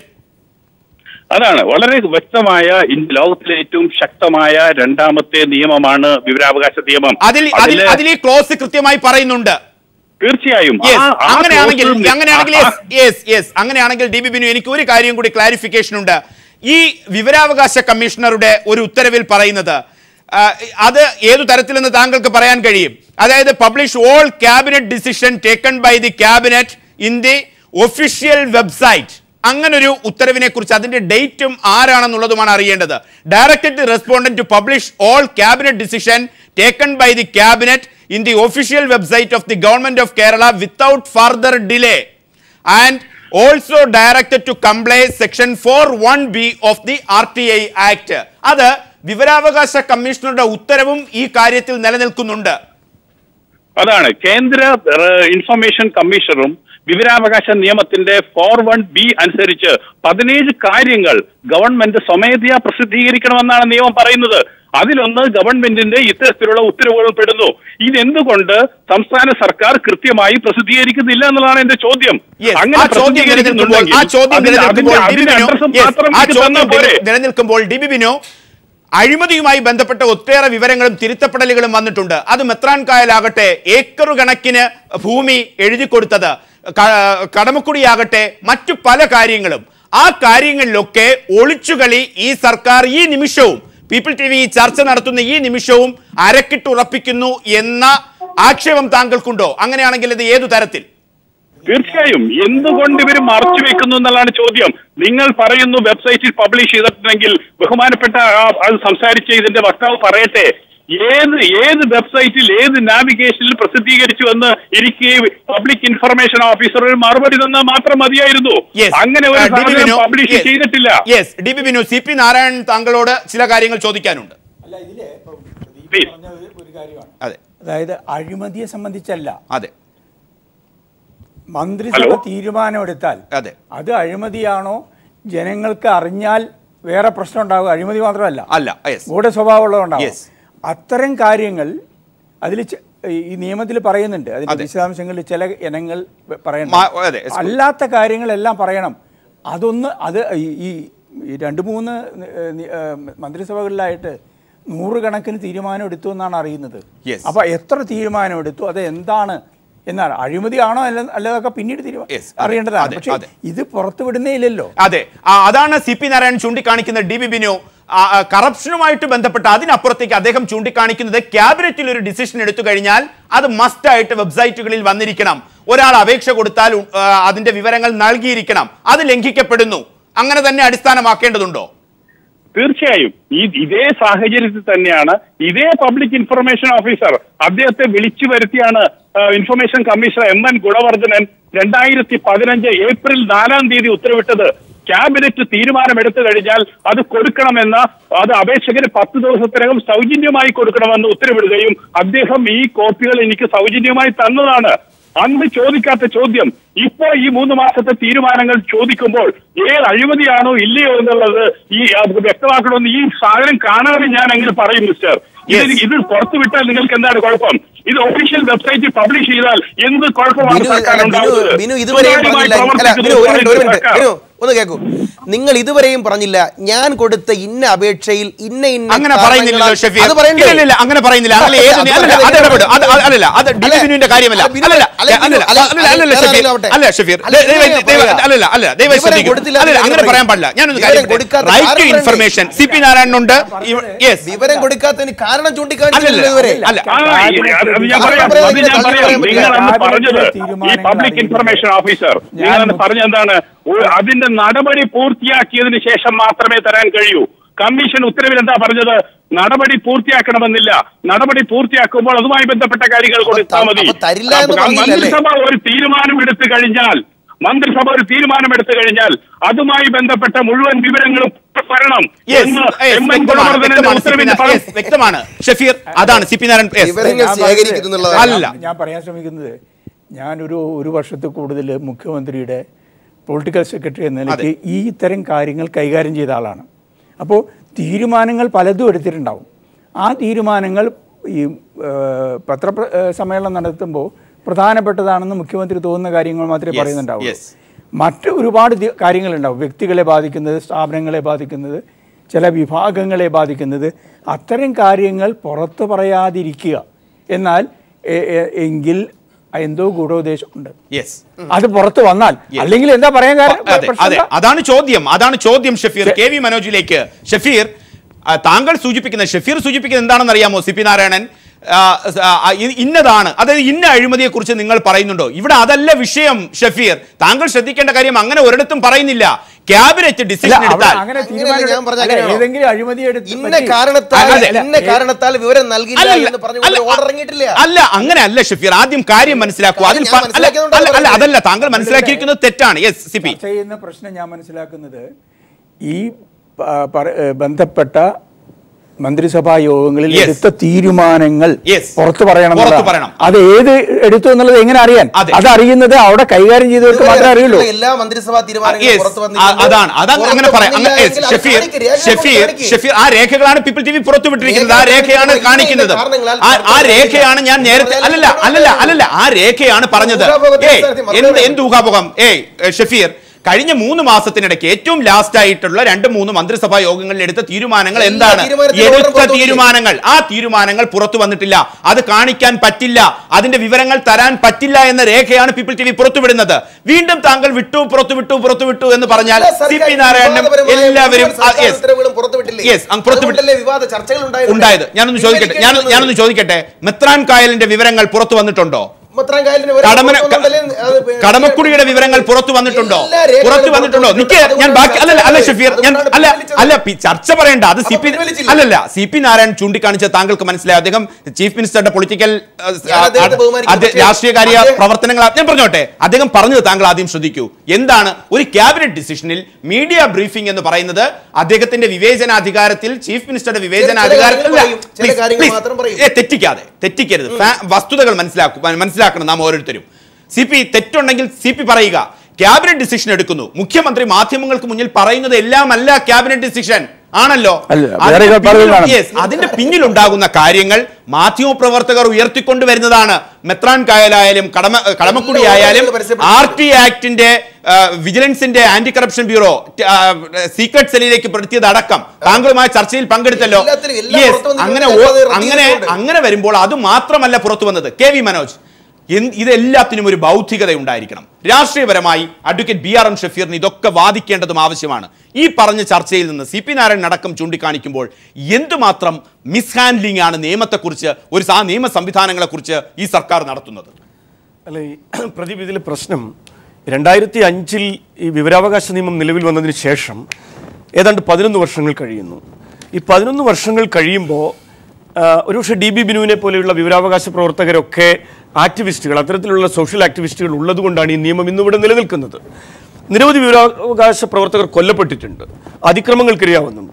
അതാണ് വളരെ വ്യക്തമായ ഇൻ- ലോകത്തിലെ ഏറ്റവും ശക്തമായ രണ്ടാമത്തെ നിയമമാണ് വിവരാവകാശ നിയമം അതിൽ അതിൽ അതില് അതിൽ ഈ ക്ലോസ് കൃത്യമായി പറയുന്നുണ്ട് തീർച്ചയായും Yes, ആ- ആ അങ്ങനെയാണെങ്കിൽ clause- അങ്ങനെയാണെങ്കിൽ ആ- yes, yes, yes. അങ്ങനെയാണെങ്കിൽ ഡി ബി ബിനു എനിക്ക് ഒരു കാര്യം കൂടി ക്ലാരിഫിക്കേഷൻ ഉണ്ട് ഈ വിവരാവകാശ കമ്മീഷണറുടെ ഒരു ഉത്തരവിൽ പറയുന്നത് ആ, അത് ഏതു തരത്തിലെന്ന് താങ്കൾക്ക് പറയാൻ കഴിയും അതായത് publish all cabinet decision taken by the cabinet in the official website അങ്ങനൊരു ഉത്തരവിനെ കുറിച്ച് അതിന്റെ ഡേറ്റും ആരാണെന്നുള്ളതുമാണ് അറിയേണ്ടത് directed respondent to publish all cabinet decision taken by the cabinet in the official website of the government of Kerala without further delay and also directed to comply section 41b of the RTI Act. അത് വിവരാവകാശ കമ്മീഷണറുടെ ഉത്തരവും ഈ കാര്യത്തിൽ നിലനിൽക്കുന്നുണ്ട് അതാണ് കേന്ദ്ര ഏഹ്, information കമ്മീഷണറും വിവരാവകാശ നിയമത്തിന്റെ ഫോർ വൺ ബി അനുസരിച്ച് പതിനേഴ് കാര്യങ്ങൾ ഗവൺമെന്റ് സ്വമേധയാ പ്രസിദ്ധീകരിക്കണമെന്നാണ് നിയമം പറയുന്നത് അതിലൊന്ന് ഗവൺമെന്റിന്റെ ഇത്തരത്തിലുള്ള ഉത്തരവുകൾ പെടുന്നു ഇതെന്തുകൊണ്ട് സംസ്ഥാന സർക്കാർ കൃത്യമായി പ്രസിദ്ധീകരിക്കുന്നില്ല എന്നുള്ളതാണ് എന്റെ ചോദ്യം Yes, അങ്ങനെ ആ ചോദ്യം നിലനിൽക്കുമ്പോൾ ആ ചോദ്യം അതിന്റെ- നിലനിൽക്കുമ്പോൾ അതിന്റെ- ഡി ബി അതിന്റെ ബിനു, address yes, മാത്രം ആ എനിക്ക് ചോദ്യം തന്നാ പോരെ? നിലനിൽക്കുമ്പോൾ ഡി ബി ബിനു അഴിമതിയുമായി ബന്ധപ്പെട്ട ഒട്ടേറെ വിവരങ്ങളും തിരുത്തപ്പെടലുകളും വന്നിട്ടുണ്ട് അത് മെത്രാൻ കായലാകട്ടെ ഏക്കറു കണക്കിന് ഭൂമി എഴുതി കൊടുത്തത് ക- കടമക്കുടിയാകട്ടെ മറ്റു പല കാര്യങ്ങളും ആ കാര്യങ്ങളിലൊക്കെ ഒളിച്ചുകളി ഈ സർക്കാർ ഈ നിമിഷവും പീപ്പിൾ ടി വി ചർച്ച നടത്തുന്ന ഈ നിമിഷവും അരക്കിട്ടുറപ്പിക്കുന്നു എന്ന ആക്ഷേപം താങ്കൾക്കുണ്ടോ അങ്ങനെയാണെങ്കിൽ ഇത് ഏതു തരത്തിൽ തീർച്ചയായും എന്തുകൊണ്ട് ഇവർ മറച്ചു വെക്കുന്നു എന്നുള്ളതാണ് ചോദ്യം നിങ്ങൾ പറയുന്നു വെബ്സൈറ്റിൽ പബ്ലിഷ് ചെയ്തിട്ടുണ്ടെങ്കിൽ ബഹുമാനപ്പെട്ട ആ- അത് സംസാരിച്ച ഇതിന്റെ വക്താവ് പറയട്ടെ ഏത് ഏത് വെബ്സൈറ്റിൽ ഏത് നാവിഗേഷനിൽ പ്രസിദ്ധീകരിച്ചു എന്ന് എനിക്ക് പബ്ലിക് ഇൻഫർമേഷൻ ഓഫീസർ ഒരു മറുപടി തന്നാൽ മാത്രം മതിയായിരുന്നു Yes. അങ്ങനെ ഒരു ആ, ഡി ബി സാധനം ബിനു, പബ്ലിഷ് yes. ചെയ്തിട്ടില്ല Yes, D B Binu C P Narayanan താങ്കളോട് ചില കാര്യങ്ങൾ ചോദിക്കാനുണ്ട് അല്ല ഇതില് ഇപ്പം പ്രദീപ് Please. പറഞ്ഞ ഒരു- ഒരു കാര്യമാണ് അതെ അതായത് അഴിമതിയെ സംബന്ധിച്ചല്ല അതെ മന്ത്രിസഭ ഹലോ? തീരുമാനമെടുത്താൽ അതെ അത് അഴിമതിയാണോ ജനങ്ങൾക്ക് അറിഞ്ഞാൽ വേറെ പ്രശ്നം ഉണ്ടാകും അഴിമതി മാത്രമല്ല അല്ല യെസ് ഗൂഢ സ്വഭാവമുള്ളതുകൊണ്ടാവും Yes. അത്തരം കാര്യങ്ങൾ അതിൽ ഈ നിയമത്തിൽ പറയുന്നുണ്ട് അതിന്റെ അതെ. വിശദാംശങ്ങളിൽ ചില ഇനങ്ങൾ വ- പറയണം മാ- അതെ, yes. അല്ലാത്ത കാര്യങ്ങളെല്ലാം പറയണം അതൊന്ന് അത് ഈ- ഈ ഈ രണ്ട് മൂന്ന് ഏഹ്, നി- ഏഹ്, മന്ത്രിസഭകളിലായിട്ട് നൂറുകണക്കിന് തീരുമാനം എടുത്തു എന്നാണ് അറിയുന്നത് Yes. അപ്പൊ എത്ര തീരുമാനം എടുത്തു അത് എന്താണ് എന്നാണ് അഴിമതിയാണോ അല്ല അല്ലതൊക്കെ പിന്നീട് Yes, തീരുമാനം അതെ, അറിയേണ്ടതാണ് അതെ, പക്ഷേ അതെ. ഇത് പുറത്തു വിടുന്നേ ഇല്ലല്ലോ അതെ ആ, അതാണ് സി പി നാരായണൻ ചൂണ്ടിക്കാണിക്കുന്ന ഡി ബി ബിനു ആ, ആ, കറപ്ഷനുമായിട്ട് ബന്ധപ്പെട്ട് അതിനപ്പുറത്തേക്ക് അദ്ദേഹം ചൂണ്ടിക്കാണിക്കുന്നത് ക്യാബിനറ്റിൽ ഒരു ഡിസിഷൻ എടുത്തു കഴിഞ്ഞാൽ അത് മസ്റ്റ് ആയിട്ട് വെബ്സൈറ്റുകളിൽ വന്നിരിക്കണം ഒരാൾ അപേക്ഷ കൊടുത്താൽ ഉ- ആ, അതിന്റെ വിവരങ്ങൾ നൽകിയിരിക്കണം അത് ലംഘിക്കപ്പെടുന്നു അങ്ങനെ തന്നെ അടിസ്ഥാനമാക്കേണ്ടതുണ്ടോ തീർച്ചയായും ഈ ഇതേ സാഹചര്യത്തിൽ തന്നെയാണ് ഇതേ പബ്ലിക് ഇൻഫർമേഷൻ ഓഫീസർ അദ്ദേഹത്തെ വിളിച്ചു വരുത്തിയാണ് ആ, information commissioner M N Gunavardhanan രണ്ടായിരത്തി പതിനഞ്ച് ഏപ്രിൽ നാലാം തീയതി ഉത്തരവിട്ടത് ക്യാബിനറ്റ് തീരുമാനമെടുത്തു കഴിഞ്ഞാൽ അത് കൊടുക്കണമെന്ന അത് അപേക്ഷകന് പത്ത് ദിവസത്തിനകം സൗജന്യമായി കൊടുക്കണമെന്ന് ഉത്തരവിടുകയും അദ്ദേഹം ഈ കോപ്പികൾ എനിക്ക് സൗജന്യമായി തന്നതാണ് അന്ന് ചോദിക്കാത്ത ചോദ്യം ഇപ്പോ ഈ മൂന്ന് മാസത്തെ തീരുമാനങ്ങൾ ചോദിക്കുമ്പോൾ ഏത് അഴിമതിയാണോ ഇല്ലയോ എന്നുള്ളത് ഈ അത് വ്യക്തമാക്കണമെന്ന് ഈ സാധനം കാണാതെ ഞാൻ അങ്ങനെ പറയും മിസ്റ്റർ ഇത് ഇത് പുറത്തു വിട്ടാൽ നിങ്ങൾക്ക് എന്താണ് കുഴപ്പം ഇത് ഒഫീഷ്യൽ വെബ്സൈറ്റിൽ പബ്ലിഷ് ചെയ്താൽ എന്ത് കുഴപ്പമാണ് ബിനു സർക്കാർ അല്ല, ബിനു ഉണ്ടാവുന്നത്? ബിനു ഇതുവരെയും സുതാര്യമായി പറഞ്ഞില്ല അല്ല ബിനു ഒരു മിനിറ്റ് ഒരു മിനിറ്റ് സർക്കാർ. ബിനു ഒന്ന് കേൾക്കൂ നിങ്ങൾ ഇതുവരെയും പറഞ്ഞില്ല ഞാൻ കൊടുത്ത ഇന്ന അപേക്ഷയിൽ ഇന്ന ഇന്ന അങ്ങനെ പറയുന്നില്ലല്ലോ കാരണങ്ങളാൽ- ഷഫീർ അത് പറയണ്ടേ? ഇല്ല, ഇല്ല, ഇല്ല, അങ്ങനെ പറയുന്നില്ല അത് അല്ല ഏത് അത് അല്ലല്ല അത് പറയാൻ ഇടപെടും അത് അത് അല്ലല്ല അത് ഡി അല്ല, ബിനുവിന്റെ കാര്യമല്ല അല്ല, ബിനു- അല്ലല്ല അല്ല, ബിനു- അല്ലല്ല അല്ല, അല്ലല്ല അല്ലല്ല വേറെ ഷഫീർ ആരെങ്കിലും ആവട്ടെ. അല്ല ഷഫീർ അല്ല, ദേ- ബിനു ദയവായി- ഞാൻ ദയവായി- പറയാം. അല്ലല്ല അല്ല ദയവായി വിവരം ശ്രദ്ധിക്കൂ കൊടുത്തില്ല അല്ലല്ല എന്ന് അങ്ങനെ പറയും. പറയാൻ പാടില്ല ഞാനൊന്ന് വിവരം കാര്യം കൊടുക്കാത്ത റൈറ്റ് ടു കാരണം ഇൻഫർമേഷൻ സി പി നാരായണനുണ്ട് യെസ് വിവരം കൊടുക്കാത്തതിന് കാരണം അല്ലല്ല ചൂണ്ടിക്കാണിച്ചില്ല ഇതുവരെ അല്ല ആ, ഈ- അത് അത് ഞാൻ പറയാം അത് ഞാൻ പറയാം നിങ്ങൾ അന്ന് പറഞ്ഞത് ഈ പബ്ലിക് ഇൻഫർമേഷൻ ഓഫീസർ നിങ്ങൾ അന്ന് പറഞ്ഞ എന്താണ് ഒരു- അതിന്റെ നടപടി പൂർത്തിയാക്കിയതിന് ശേഷം മാത്രമേ തരാൻ കഴിയൂ കമ്മീഷൻ ഉത്തരവിൽ എന്താ പറഞ്ഞത് നടപടി പൂർത്തിയാക്കണമെന്നില്ല നടപടി പൂർത്തിയാക്കുമ്പോൾ അതുമായി ബന്ധപ്പെട്ട കാര്യങ്ങൾ കൊടുത്താൽ മതി അപ്പൊ തരില്ല എന്ന് അപ്പൊ പറഞ്ഞില്ലല്ലേ? മന്ത്രിസഭ ഒരു തീരുമാനം എടുത്തു കഴിഞ്ഞാൽ മന്ത്രിസഭ ഒരു തീരുമാനം എടുത്തു കഴിഞ്ഞാൽ അതുമായി ബന്ധപ്പെട്ട മുഴുവൻ വിവരങ്ങളും വരണം Yes, എന്ന് yes, എം എൻ വ്യക്തമാണ്, ഗുണവർദ്ധനന്റെ വ്യക്തമാണ്, ഉത്തരവിൽ CP പറഞ്ഞു. yes, വ്യക്തമാണ് ഷഫീർ അതാണ് സി പി നാരായണൻ yes. വിവരങ്ങൾ ഞാൻ ശേഖരിക്കുന്നു എന്നുള്ളതാണ്. അല്ല. ഞാൻ- ഞാൻ പറയാൻ ശ്രമിക്കുന്നത് ഞാനൊരു ഒരു വർഷത്തിൽ കൂടുതൽ മുഖ്യമന്ത്രിയുടെ പൊളിറ്റിക്കൽ സെക്രട്ടറി എന്ന നിലയ്ക്ക് ഈ ഇത്തരം കാര്യങ്ങൾ കൈകാര്യം ചെയ്ത ആളാണ് അപ്പോൾ തീരുമാനങ്ങൾ പലതും എടുത്തിട്ടുണ്ടാവും ആ തീരുമാനങ്ങൾ ഈ പത്ര സമ്മേളനം നടത്തുമ്പോൾ പ്രധാനപ്പെട്ടതാണെന്ന് മുഖ്യമന്ത്രി തോന്നുന്ന കാര്യങ്ങൾ മാത്രമേ Yes, പറയുന്നുണ്ടാവൂ yes. മറ്റ് ഒരുപാട് ദി- കാര്യങ്ങളുണ്ടാവും വ്യക്തികളെ ബാധിക്കുന്നത് സ്ഥാപനങ്ങളെ ബാധിക്കുന്നത് ചില വിഭാഗങ്ങളെ ബാധിക്കുന്നത് അത്തരം കാര്യങ്ങൾ പുറത്തു പറയാതിരിക്കുക എന്നാൽ എ- എ- എങ്കിൽ എന്തോ ഗൂഢോദ്ദേശമുണ്ട് Yes. അത് പുറത്ത് വന്നാൽ അല്ലെങ്കിൽ എന്താ പറയാൻ കാരണം അതെ പ്രശ്നം അതെ എന്താ? അതാണ് ചോദ്യം അതാണ് ചോദ്യം ഷഫീർ കെ വി മനോജിലേക്ക് ഷഫീർ ആ, താങ്കൾ സൂചിപ്പിക്കുന്ന ഷഫീർ സൂചിപ്പിക്കുന്നത് എന്താണെന്ന് അറിയാമോ സി പി നാരായണൻ ആ, ആ, ഇ- ഇന്നതാണ് അതായത് ഇന്ന അഴിമതിയെ കുറിച്ച് നിങ്ങൾ പറയുന്നുണ്ടോ ഇവിടെ അതല്ല വിഷയം ഷഫീർ താങ്കൾ ശ്രദ്ധിക്കേണ്ട കാര്യം അങ്ങനെ ഒരിടത്തും പറയുന്നില്ല ക്യാബിനറ്റ് അല്ല, ഡിസിഷൻ അവിടെ എടുത്താൽ അങ്ങനെ അങ്ങനെയല്ല ഞാൻ പറഞ്ഞ തീരുമാനം അങ്ങനെയാണോ? ഏതെങ്കിലും അഴിമതി എടുത്ത് ഇന്ന പറ്റി- കാരണത്താൽ അതെ, ഇന്ന ഏ- കാരണത്താൽ വിവരം നൽകില്ല അല്ലല്ല, എന്ന് പറഞ്ഞു അല്ല, ഓർഡർ ഇറങ്ങിയിട്ടില്ല അല്ല അങ്ങനെ അല്ല ഷഫീർ ആദ്യം കാര്യം മനസ്സിലാക്കൂ അതിൽ ഞാൻ പ- അല്ല മനസ്സിലാക്കിയതുകൊണ്ടാണ് അല്ല, അല്ല പറയുന്നത്. അതല്ല താങ്കൾ മനസ്സിലാക്കിയിരിക്കുന്നത് തെറ്റാണ് യെസ് സി പി ചർച്ച ചെയ്യുന്ന പ്രശ്നം ഞാൻ മനസ്സിലാക്കുന്നത് ഈ പ- പറ- ഏ, ബന്ധപ്പെട്ട മന്ത്രിസഭാ യോഗങ്ങളിൽ Yes. എടുത്ത തീരുമാനങ്ങൾ Yes. പുറത്തു പറയണം പുറത്ത് എന്നുള്ളതാണ്. പറയണം. അത് ഏത് എടുത്തു എന്നുള്ളത് എങ്ങനെ അറിയാൻ അതെ. അത് അറിയുന്നത് അവിടെ കൈകാര്യം ചെയ്തവർക്ക് ഇതുവരെ മാത്രമേ അറിയുള്ളൂ ഇറങ്ങിയിട്ടുള്ള എല്ലാ മന്ത്രിസഭാ തീരുമാനങ്ങളും Yes. പുറത്തു ആ, വന്നിട്ടുണ്ട്. അതാണ് അതാണ് പുറത്ത് അങ്ങനെ പറയാം അങ്ങ് വന്നില്ല yes, എങ്കിൽ അത് ഷഫീർ കാണിക്ക്, രേഖകൾ ഷഫീർ കാണിക്ക്. ഷഫീർ ആ രേഖകളാണ് പീപ്പിൾ ടി വി പുറത്തുവിട്ടിരിക്കുന്നത് ആ രേഖകൾ രേഖയാണ് ഇന്ന കാണിക്കുന്നത് കാരണങ്ങളാൽ ആ- ആ പുറത്ത് രേഖയാണ് ഞാൻ നേരത്തെ പറഞ്ഞാൽ അല്ലല്ല അല്ലല്ല അല്ലല്ല ആ രേഖയാണ് പറഞ്ഞത് ഊഹാപോഹത്തെ ഏയ് അടിസ്ഥാനത്തിൽ മറുപടി എന്ത് പറയണം. എന്ത് ഊഹാപോഹം ഏയ് ഏ, ഷഫീർ കഴിഞ്ഞ മൂന്ന് മാസത്തിനിടയ്ക്ക് ഏറ്റവും ലാസ്റ്റ് ആയിട്ടുള്ള രണ്ട് മൂന്ന് മന്ത്രിസഭാ യോഗങ്ങളിൽ എടുത്ത തീരുമാനങ്ങൾ എല്ലാ എന്താണ് തീരുമാനത്തിലും order എടുത്ത പുറത്തു തീരുമാനങ്ങൾ ആ തീരുമാനങ്ങൾ പുറത്തു വന്നിട്ടില്ല അത് കാണിക്കാൻ പറ്റില്ല അതിന്റെ വിവരങ്ങൾ തരാൻ പറ്റില്ല എന്ന രേഖയാണ് പീപ്പിൾ ടി വി പുറത്തുവിടുന്നത് വീണ്ടും താങ്കൾ വിട്ടു പുറത്തു വിട്ടു പുറത്തു വിട്ടു എന്ന് പറഞ്ഞാൽ എല്ലാ സി പി സർക്കാർ നാരായണനും വിവാദപരമായ എല്ലാവരും മുഴുവൻ സർക്കാർ ഉത്തരവുകളും പുറത്തുവിട്ടില്ലേ? Yes, അങ്ങ് പുറത്തുവിട്ട്- അതുകൊണ്ടല്ലേ വിവാദ ചർച്ചകൾ ഉണ്ടായത്? ഉണ്ടായത് ഞാനൊന്ന് ചോദിക്കട്ടെ ഞാൻ പിൻവലിക്കേണ്ടി ഞാനൊന്ന് വന്നത്. ചോദിക്കട്ടെ മെത്രാൻ കായലിന്റെ വിവരങ്ങൾ പുറത്തു വന്നിട്ടുണ്ടോ ഉമ്മത്രാൻ കായലിന് വിവരം കടമന പുറത്തു വന്നതല്ലേ? അത് പി- കടമക്കുടിയുടെ വിവരങ്ങൾ പുറത്തു വന്നിട്ടുണ്ടോ എല്ലാ രേഖകളും പുറത്തു വന്നിട്ടുണ്ടോ പുറത്തു നിക്ക് ഞാൻ ബാക്കി അല്ലല്ല അല്ല ഷഫീർ ഞാൻ അതുകൊണ്ടാണ് അല്ല പിൻവലിച്ചത്. അല്ല പി- ചർച്ച പറയണ്ട അത് സി അപ്പൊ പി പിൻവലിച്ചില്ല. അല്ലല്ല സി പി നാരായണൻ ചൂണ്ടിക്കാണിച്ച താങ്കൾക്ക് മനസ്സിലായി അദ്ദേഹം ചീഫ് മിനിസ്റ്ററുടെ പൊളിറ്റിക്കൽ ഞാൻ അദ്ദേഹത്തെ ബഹുമാനിക്കുന്നു. പക്ഷേ രാഷ്ട്രീയകാര്യ അദ്ദേഹം- പ്രവർത്തനങ്ങൾ ഞാൻ പറഞ്ഞോട്ടെ അദ്ദേഹം പറഞ്ഞത് താങ്കൾ ആദ്യം ശ്രദ്ധിക്കൂ എന്താണ് ഒരു ക്യാബിനറ്റ് ഡിസിഷനിൽ മീഡിയ ബ്രീഫിംഗ് എന്ന് പറയുന്നത് അദ്ദേഹത്തിന്റെ വിവേചനാധികാരത്തിൽ ചീഫ് മിനിസ്റ്ററുടെ വിവേചനാധികാരത്തിൽ കാര്യങ്ങൾ പറയും. ചില കാര്യങ്ങൾ മാത്രം പറയും. ഏ, തെറ്റിക്കാതെ തെറ്റിക്കരുത് ഫാ- വസ്തുതകൾ മനസ്സിലാക്കൂ മനസ്സിലാക്കണം നാം ഓരോരുത്തരും സി പി തെറ്റുണ്ടെങ്കിൽ സി പി പറയുക ക്യാബിനറ്റ് ഡിസിഷൻ എടുക്കുന്നു മുഖ്യമന്ത്രി മാധ്യമങ്ങൾക്ക് മുന്നിൽ പറയുന്നത് എല്ലാം അല്ല ക്യാബിനറ്റ് ഡിസിഷൻ ആണല്ലോ അല്ല, അതിന്റെ വേറെ പലതും പിന്നിൽ- കാണും. yes, അതിന്റെ പിന്നിലുണ്ടാകുന്ന കാര്യങ്ങൾ മാധ്യമപ്രവർത്തകർ ഉയർത്തിക്കൊണ്ടുവരുന്നതാണ് മെത്രാൻ കായലായാലും കടമ കടമക്കുടി ആയാലും ആർ ടി ആക്ടിന്റെ ആ, വിജിലൻസിന്റെ ആന്റി കറപ്ഷൻ ബ്യൂറോ ആ, സീക്രട്ട് സെല്ലിലേക്ക് പെടുത്തിയത് അടക്കം താങ്കളുമായി ചർച്ചയിൽ പങ്കെടുത്തല്ലോ എല്ലാത്തിലും എല്ലാം Yes, പുറത്ത് വന്നിട്ടുണ്ട്. അങ്ങനെ എല്ലാം ഓ- അത് അങ്ങനെ റദ്ദ് അങ്ങനെ വരുമ്പോൾ അത് മാത്രമല്ല പുറത്തു വന്നത് കെ വി മനോജ് എന്ത് ഇതെല്ലാത്തിനും ഒരു ബൗദ്ധികത ഉണ്ടായിരിക്കണം രാഷ്ട്രീയപരമായി അഡ്വക്കേറ്റ് ബി ആർ എം ഷഫീറിന് ഇതൊക്കെ വാദിക്കേണ്ടതും ആവശ്യമാണ് ഈ പറഞ്ഞ ചർച്ചയിൽ നിന്ന് സി പി നാരായണൻ അടക്കം ചൂണ്ടിക്കാണിക്കുമ്പോൾ എന്തുമാത്രം മിസ്ഹാൻഡ്ലിംഗ് ആണ് നിയമത്തെക്കുറിച്ച് ഒരു സാ നിയമ സംവിധാനങ്ങളെക്കുറിച്ച് ഈ സർക്കാർ നടത്തുന്നത് അല്ല ഈ പ്രദീപ് ഇതിലെ പ്രശ്നം രണ്ടായിരത്തി അഞ്ചിൽ ഈ വിവരാവകാശ നിയമം നിലവിൽ വന്നതിന് ശേഷം ഏതാണ്ട് പതിനൊന്ന് വർഷങ്ങൾ കഴിയുന്നു ഈ പതിനൊന്ന് വർഷങ്ങൾ കഴിയുമ്പോൾ ഒരുപക്ഷെ ഡി ബി ബിനുവിനെ പോലെയുള്ള വിവരാവകാശ പ്രവർത്തകരൊക്കെ ആക്ടിവിസ്റ്റുകൾ അത്തരത്തിലുള്ള സോഷ്യൽ ആക്ടിവിസ്റ്റുകൾ ഉള്ളതുകൊണ്ടാണ് ഈ നിയമം ഇന്നിവിടെ നിലനിൽക്കുന്നത് നിരവധി വിവരാവകാശ പ്രവർത്തകർ കൊല്ലപ്പെട്ടിട്ടുണ്ട് അതിക്രമങ്ങൾക്കിരയാവുന്നുണ്ട്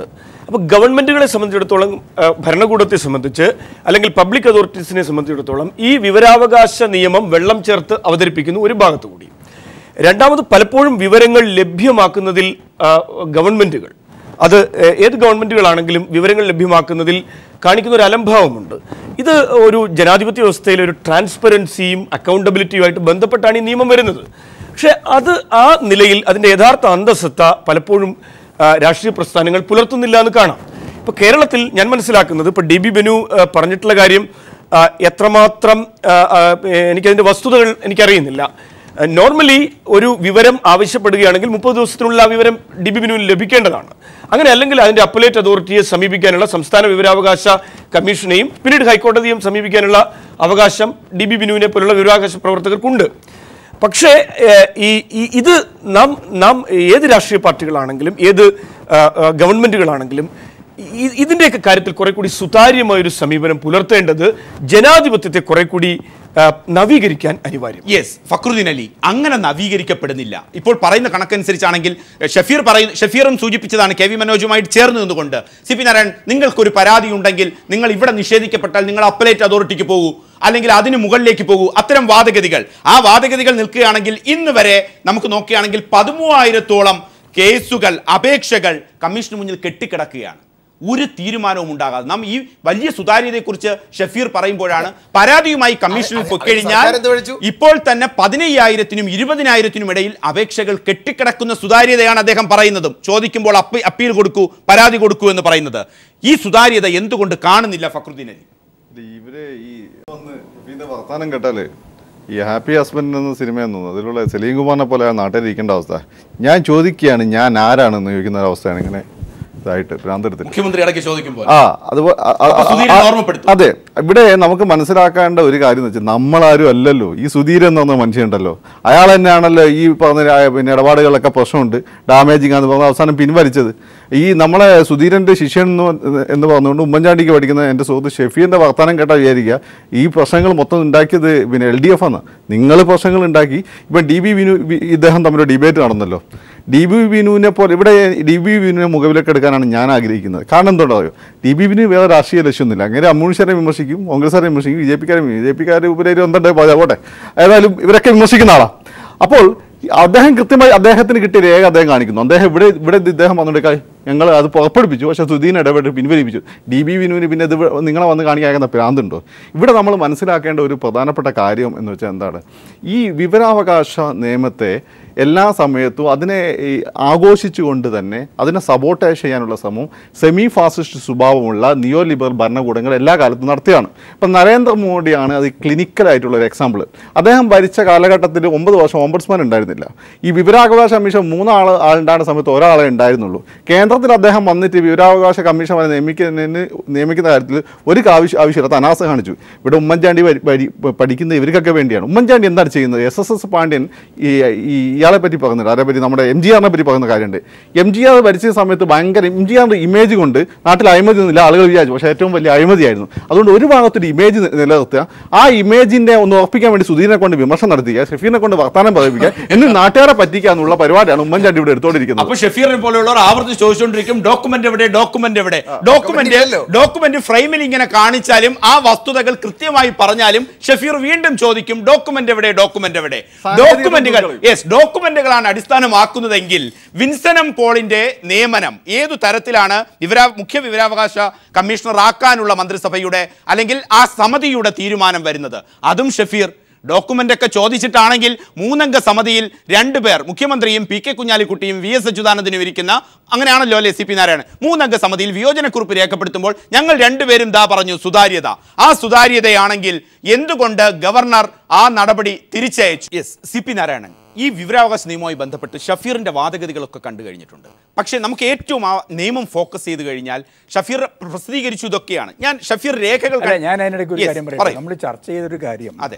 അപ്പോൾ ഗവൺമെൻറ്റുകളെ സംബന്ധിച്ചിടത്തോളം ആ, ഭരണകൂടത്തെ സംബന്ധിച്ച് അല്ലെങ്കിൽ പബ്ലിക് അതോറിറ്റീസിനെ സംബന്ധിച്ചിടത്തോളം ഈ വിവരാവകാശ നിയമം വെള്ളം ചേർത്ത് അവതരിപ്പിക്കുന്നു ഒരു ഭാഗത്തു കൂടി രണ്ടാമത് പലപ്പോഴും വിവരങ്ങൾ ലഭ്യമാക്കുന്നതിൽ ആ, ഗവൺമെൻറ്റുകൾ അത് ഏ- ഏത് ഗവൺമെൻറ്റുകളാണെങ്കിലും വിവരങ്ങൾ ലഭ്യമാക്കുന്നതിൽ കാണിക്കുന്ന ഒരു അലംഭാവമുണ്ട് ഇത് ഒരു ജനാധിപത്യ വ്യവസ്ഥയിലെ ഒരു ട്രാൻസ്പെറൻസിയും അക്കൗണ്ടബിലിറ്റിയുമായിട്ട് ബന്ധപ്പെട്ടാണ് ഈ നിയമം വരുന്നത് പക്ഷേ അത് ആ നിലയിൽ അതിൻ്റെ യഥാർത്ഥ അന്തസ്സത്ത പലപ്പോഴും ആ, രാഷ്ട്രീയ പ്രസ്ഥാനങ്ങൾ പുലർത്തുന്നില്ല എന്ന് കാണാം ഇപ്പോൾ കേരളത്തിൽ ഞാൻ മനസ്സിലാക്കുന്നത് ഇപ്പോൾ ഡി ബി ബെനു ആ, പറഞ്ഞിട്ടുള്ള കാര്യം ആ, എത്രമാത്രം ആ, ആ, എനിക്കതിൻ്റെ വസ്തുതകൾ എനിക്കറിയുന്നില്ല നോർമലി ഒരു വിവരം ആവശ്യപ്പെടുകയാണെങ്കിൽ മുപ്പത് ദിവസത്തിനുള്ള ആ വിവരം ഡി ബി ബിനുവിന് ലഭിക്കേണ്ടതാണ് അങ്ങനെ അല്ലെങ്കിൽ അതിൻ്റെ അപ്പലേറ്റ് അതോറിറ്റിയെ സമീപിക്കാനുള്ള സംസ്ഥാന വിവരാവകാശ കമ്മീഷനെയും പിന്നീട് ഹൈക്കോടതിയും സമീപിക്കാനുള്ള അവകാശം ഡി ബി ബിനുവിനെ പോലുള്ള വിവരാവകാശ പ്രവർത്തകർക്കുണ്ട് പക്ഷേ ഏഹ്, ഈ ഈ- ഇത് നാം നാം ഏത് രാഷ്ട്രീയ പാർട്ടികളാണെങ്കിലും ഏത് ആ, ആ, ഗവൺമെൻറ്റുകളാണെങ്കിലും ഈ- ഇതിൻ്റെയൊക്കെ കാര്യത്തിൽ കുറെ കൂടി സുതാര്യമായ ഒരു സമീപനം പുലർത്തേണ്ടത് ജനാധിപത്യത്തെ കുറെ കൂടി ആ, നവീകരിക്കാൻ അനിവാര്യം യെസ് ഫക്രുദ്ദീൻ അലി അങ്ങനെ നവീകരിക്കപ്പെടുന്നില്ല ഇപ്പോൾ പറയുന്ന കണക്കനുസരിച്ചാണെങ്കിൽ എഹ്, ഷഫീർ പറയുന്ന ഷഫീറും സൂചിപ്പിച്ചതാണ് കെ വി മനോജുമായിട്ട് ചേർന്ന് നിന്നുകൊണ്ട് സി പി നാരായൺ നിങ്ങൾക്കൊരു പരാതി ഉണ്ടെങ്കിൽ നിങ്ങൾ ഇവിടെ നിഷേധിക്കപ്പെട്ടാൽ നിങ്ങൾ അപ്പലേറ്റ് അതോറിറ്റിക്ക് പോകൂ അല്ലെങ്കിൽ അതിന് മുകളിലേക്ക് പോകൂ അത്തരം വാദഗതികൾ ആ വാദഗതികൾ നിൽക്കുകയാണെങ്കിൽ ഇന്ന് വരെ നമുക്ക് നോക്കുകയാണെങ്കിൽ പതിമൂവായിരത്തോളം കേസുകൾ അപേക്ഷകൾ കമ്മീഷന് മുന്നിൽ കെട്ടിക്കിടക്കുകയാണ് ഒരു തീരുമാനവും ഉണ്ടാകാതെ നാം ഈ വലിയ സുതാര്യതയെക്കുറിച്ച് ഷഫീർ പറയുമ്പോഴാണ് പരാതിയുമായി കമ്മീഷനിൽ അത് പൊക്കഴിഞ്ഞാൽ സർക്കാർ എന്ത് വിളിച്ചു? ഇപ്പോൾ തന്നെ പതിനയ്യായിരത്തിനും ഇരുപതിനായിരത്തിനും ഇടയിൽ അപേക്ഷകൾ കെട്ടിക്കിടക്കുന്ന സുതാര്യതയാണ് അദ്ദേഹം പറയുന്നതും ചോദിക്കുമ്പോൾ അപ്പീ അപ്പീൽ കൊടുക്കൂ പരാതി കൊടുക്കൂ എന്ന് പറയുന്നത് ഈ സുതാര്യത എന്തുകൊണ്ട് കാണുന്നില്ല ഫക്രുദ്ദീൻ അലി ഇത് ഇവര് ഈ വന്ന് ഇതിന്റെ വർത്താനം കേട്ടാല് ഈ ഹാപ്പി ഹസ്ബൻഡ് എന്ന സിനിമയെന്ന് തോന്നുന്നു അതിലുള്ള സലീം കുമാറിനെ പോലെ നാട്ടിൽ ഇരിക്കേണ്ട അവസ്ഥ ഞാൻ ചോദിക്കുകയാണ് ഞാൻ ആരാണെന്ന് ചോദിക്കുന്ന ഒരു അവസ്ഥയാണ് ഇങ്ങനെ ഇതായിട്ട് ഭ്രാന്തെടുത്തിട്ട് മുഖ്യമന്ത്രി ഇടയ്ക്ക് ചോദിക്കുമ്പോൾ ആ അതുപോലെ അ- അ- അപ്പൊ സുധീരനെ ആ- ഓർമ്മപ്പെടുത്തും. അതെ ഇവിടെ നമുക്ക് മനസ്സിലാക്കേണ്ട ഒരു കാര്യം എന്ന് വെച്ചാൽ നമ്മളാരും അല്ലല്ലോ ഈ സുധീരൻ എന്ന് പറഞ്ഞ മനുഷ്യനുണ്ടല്ലോ അയാൾ തന്നെയാണല്ലോ ഈ പറഞ്ഞ രാ- പിന്നെ ഇടപാടുകളൊക്കെ പ്രശ്നമുണ്ട് ഡാമേജിങ് ആണെന്ന് പറഞ്ഞ അവസാനം പിൻവലിച്ചത് ഈ നമ്മളെ സുധീരന്റെ ശിഷ്യൻ എന്ന് പ- എന്ന് പറഞ്ഞുകൊണ്ട് ഉമ്മൻചാണ്ടിക്ക് പഠിക്കുന്ന എൻ്റെ സുഹൃത്ത് ഷെഫീറിന്റെ വർത്തമാനം കേട്ടാൽ വിചാരിക്കുക ഈ പ്രശ്നങ്ങൾ മൊത്തം ഉണ്ടാക്കിയത് പിന്നെ എൽ ഡി എഫ് ആണ് നിങ്ങൾ പ്രശ്നങ്ങൾ ഉണ്ടാക്കി ഇപ്പം ഡി ബി വിനു വി- ഇദ്ദേഹം തമ്മിൽ ഡിബേറ്റ് നടന്നല്ലോ ഡി ബി വിനുവിനെ പോലെ ഇവിടെ ഡി ബി വിനുവിനെ മുഖവിലേക്ക് എടുക്കാനാണ് ഞാൻ ആഗ്രഹിക്കുന്നത് കാരണം എന്തുകൊണ്ടോ ഡി ബി വിനു വേറെ രാഷ്ട്രീയ ലക്ഷ്യമൊന്നുമില്ല അങ്ങനെ അമ്മൂണിശാരെ വിമർശിക്കും കോൺഗ്രസ്സുകാരെ വിമർശിക്കും ബി ജെ പിക്കാരെ ബി ജെ പിക്കാർ ഉപരി എന്തുണ്ട് പോട്ടെ ഏതായാലും ഇവരൊക്കെ വിമർശിക്കുന്ന ആളാണ് അപ്പോൾ അദ്ദേഹം കൃത്യമായി അദ്ദേഹത്തിന് കിട്ടിയ രേഖ അദ്ദേഹം കാണിക്കുന്നു അദ്ദേഹം ഇവിടെ ഇവിടെ ഇത് ഇദ്ദേഹം വന്നിട്ട് ഞങ്ങൾ അത് പുറപ്പെടുപ്പിച്ചു പക്ഷേ സുധീൻ ഇടപെട്ട് പിൻവലിപ്പിച്ചു ഡി ബി വിനുവിന് പിന്നെ ഇത് നിങ്ങളെ വന്ന് കാണിക്കാക്കുന്ന പ്രാന്തുണ്ടോ ഇവിടെ നമ്മൾ മനസ്സിലാക്കേണ്ട ഒരു പ്രധാനപ്പെട്ട കാര്യം എന്ന് വെച്ചാൽ എന്താണ് ഈ വിവരാവകാശ നിയമത്തെ എല്ലാ സമയത്തും അതിനെ ഈ ആഘോഷിച്ചുകൊണ്ട് തന്നെ അതിനെ സബോട്ടേജ് ചെയ്യാനുള്ള ശ്രമം സെമി ഫാസിസ്റ്റ് സ്വഭാവമുള്ള നിയോ ലിബറൽ ഭരണകൂടങ്ങൾ എല്ലാ കാലത്തും നടത്തിയാണ് ഇപ്പം നരേന്ദ്രമോദിയാണ് അത് ക്ലിനിക്കലായിട്ടുള്ള ഒരു എക്സാമ്പിൾ അദ്ദേഹം ഭരിച്ച കാലഘട്ടത്തിൽ ഒമ്പത് വർഷം ഓംബഡ്സ്മാൻ ഉണ്ടായിരുന്നില്ല ഈ വിവരാവകാശ കമ്മീഷൻ മൂന്നാൾ ആളുണ്ടാകുന്ന സമയത്ത് ഒരാളെ ഉണ്ടായിരുന്നുള്ളൂ കേന്ദ്രത്തിൽ അദ്ദേഹം വന്നിട്ട് വിവരാവകാശ കമ്മീഷൻ നിയമിക്കുന്നതിന് നിയമിക്കുന്ന കാര്യത്തിൽ ഒരു ആവശ്യം ആവശ്യമില്ലാത്ത അനാസ കാണിച്ചു ഇവിടെ ഉമ്മൻചാണ്ടി വരി- വരി- പഠിക്കുന്ന ഇവർക്കൊക്കെ വേണ്ടിയാണ് ഉമ്മൻചാണ്ടി എന്താണ് ചെയ്യുന്നത് എസ് എസ് എസ് പാണ്ഡ്യൻ ഈ ഈ ഇയാളെ പറ്റി പറയുന്നുണ്ട് ആരെ പറ്റി നമ്മുടെ എം ജി ആറിനെ പറ്റി പറയുന്ന കാര്യമുണ്ട് എം ജി ആർ ഭരിച്ച സമയത്ത് ഭയങ്കര എം ജി ആറിൻ്റെ ഇമേജ് കൊണ്ട് നാട്ടിൽ അഴിമതി ഒന്നുമില്ല ആളുകൾ വിചാരിച്ചു പക്ഷേ ഏറ്റവും വലിയ അഴിമതിയായിരുന്നു അതുകൊണ്ട് ഒരു ഭാഗത്തൊരു ഇമേജ് നിലനിർത്തുക ആ ഇമേജിന്റെ ഒന്ന് ഉറപ്പിക്കാൻ വേണ്ടി സുധീരനെ കൊണ്ട് വിമർശനം നടത്തിക്കുക ഷെഫീറിനെ കൊണ്ട് വർത്താനം പറയിപ്പിക്കുക എന്നിട്ട് നാട്ടുകാരെ പറ്റിക്കുക എന്നുള്ള പരിപാടിയാണ് ഉമ്മൻചാണ്ടി ഇവിടെ എടുത്തുകൊണ്ടിരിക്കുന്നത് അപ്പൊ ഷഫീറിനെ പോലെയുള്ളവർ ആവർത്തിച്ച് ചോദിച്ചുകൊണ്ടിരിക്കും ഡോക്യുമെന്റ് എവിടെ ഡോക്യുമെന്റ് എവിടെ ഡോക്യുമെന്റ് ഇല്ലല്ലോ. ഡോക്യുമെന്റ് ഫ്രെയിമിൽ ഇങ്ങനെ കാണിച്ചാലും ആ വസ്തുതകൾ കൃത്യമായി പറഞ്ഞാലും ഷഫീർ വീണ്ടും ചോദിക്കും ഡോക്യുമെന്റ് എവിടെ ഡോക്യുമെന്റ് എവിടെ ഡോക്യുമെന്റുകൾ യെസ് ഡോക്യുമെന്റുകളാണ് അടിസ്ഥാനമാക്കുന്നതെങ്കിൽ വിൻസനം പോളിന്റെ നിയമനം ഏതു തരത്തിലാണ് വിവരാ മുഖ്യ വിവരാവകാശ കമ്മീഷണർ ആക്കാനുള്ള മന്ത്രിസഭയുടെ അല്ലെങ്കിൽ ആ സമിതിയുടെ തീരുമാനം വരുന്നത് അതും ഷഫീർ ഡോക്യുമെന്റ് ഒക്കെ ചോദിച്ചിട്ടാണെങ്കിൽ മൂന്നംഗ സമിതിയിൽ രണ്ടുപേർ മുഖ്യമന്ത്രിയും പി കെ കുഞ്ഞാലിക്കുട്ടിയും വി എസ് അച്യുതാനന്ദനും ഇരിക്കുന്ന അങ്ങനെയാണല്ലോ അല്ലേ സി പി നാരായണൻ മൂന്നംഗ സമിതിയിൽ വിയോജനക്കുറിപ്പ് രേഖപ്പെടുത്തുമ്പോൾ ഞങ്ങൾ രണ്ടുപേരും ദാ പറഞ്ഞു സുതാര്യത ആ സുതാര്യതയാണെങ്കിൽ എന്തുകൊണ്ട് ഗവർണർ ആ നടപടി തിരിച്ചയച്ചു യെസ് സി പി നാരായണൻ ഈ വിവരാവകാശ നിയമവുമായി ബന്ധപ്പെട്ട് ഷഫീറിന്റെ വാദഗതികളൊക്കെ കണ്ടു കഴിഞ്ഞിട്ടുണ്ട് പക്ഷേ നമുക്ക് ഏറ്റവും ആ നിയമം ഫോക്കസ് ചെയ്ത് കഴിഞ്ഞാൽ ഷഫീർ പ്രസിദ്ധീകരിച്ചു ഇതൊക്കെയാണ് ഞാൻ ഷഫീർ രേഖകൾ അല്ല ഞാൻ അതിനിടയ്ക്ക് ഒരു Yes, കാര്യം പറയാം പറയൂ. നമ്മൾ ചർച്ച ചെയ്തൊരു കാര്യം അതെ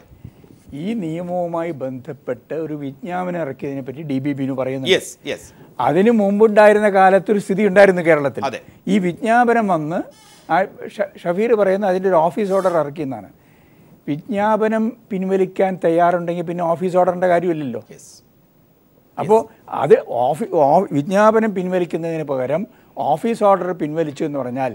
ഈ നിയമവുമായി ബന്ധപ്പെട്ട് ഒരു വിജ്ഞാപനം ഇറക്കിയതിനെ പറ്റി ഡി ബി ബിനു പറയുന്നു യെസ് യെസ് അതിനു മുമ്പുണ്ടായിരുന്ന കാലത്ത് ഒരു സ്ഥിതി ഉണ്ടായിരുന്നു കേരളത്തിൽ അതെ. ഈ വിജ്ഞാപനം വന്ന് ആ ഷ- ഷഫീർ പറയുന്ന അതിൻ്റെ ഒരു ഓഫീസ് ഓർഡർ ഇറക്കിയെന്നാണ് വിജ്ഞാപനം പിൻവലിക്കാൻ തയ്യാറുണ്ടെങ്കിൽ പിന്നെ ഓഫീസ് ഓർഡറിൻ്റെ കാര്യമില്ലല്ലോ അപ്പോൾ അത് ഓഫി ഓ- വിജ്ഞാപനം പിൻവലിക്കുന്നതിന് പകരം ഓഫീസ് ഓർഡർ പിൻവലിച്ചു എന്ന് പറഞ്ഞാൽ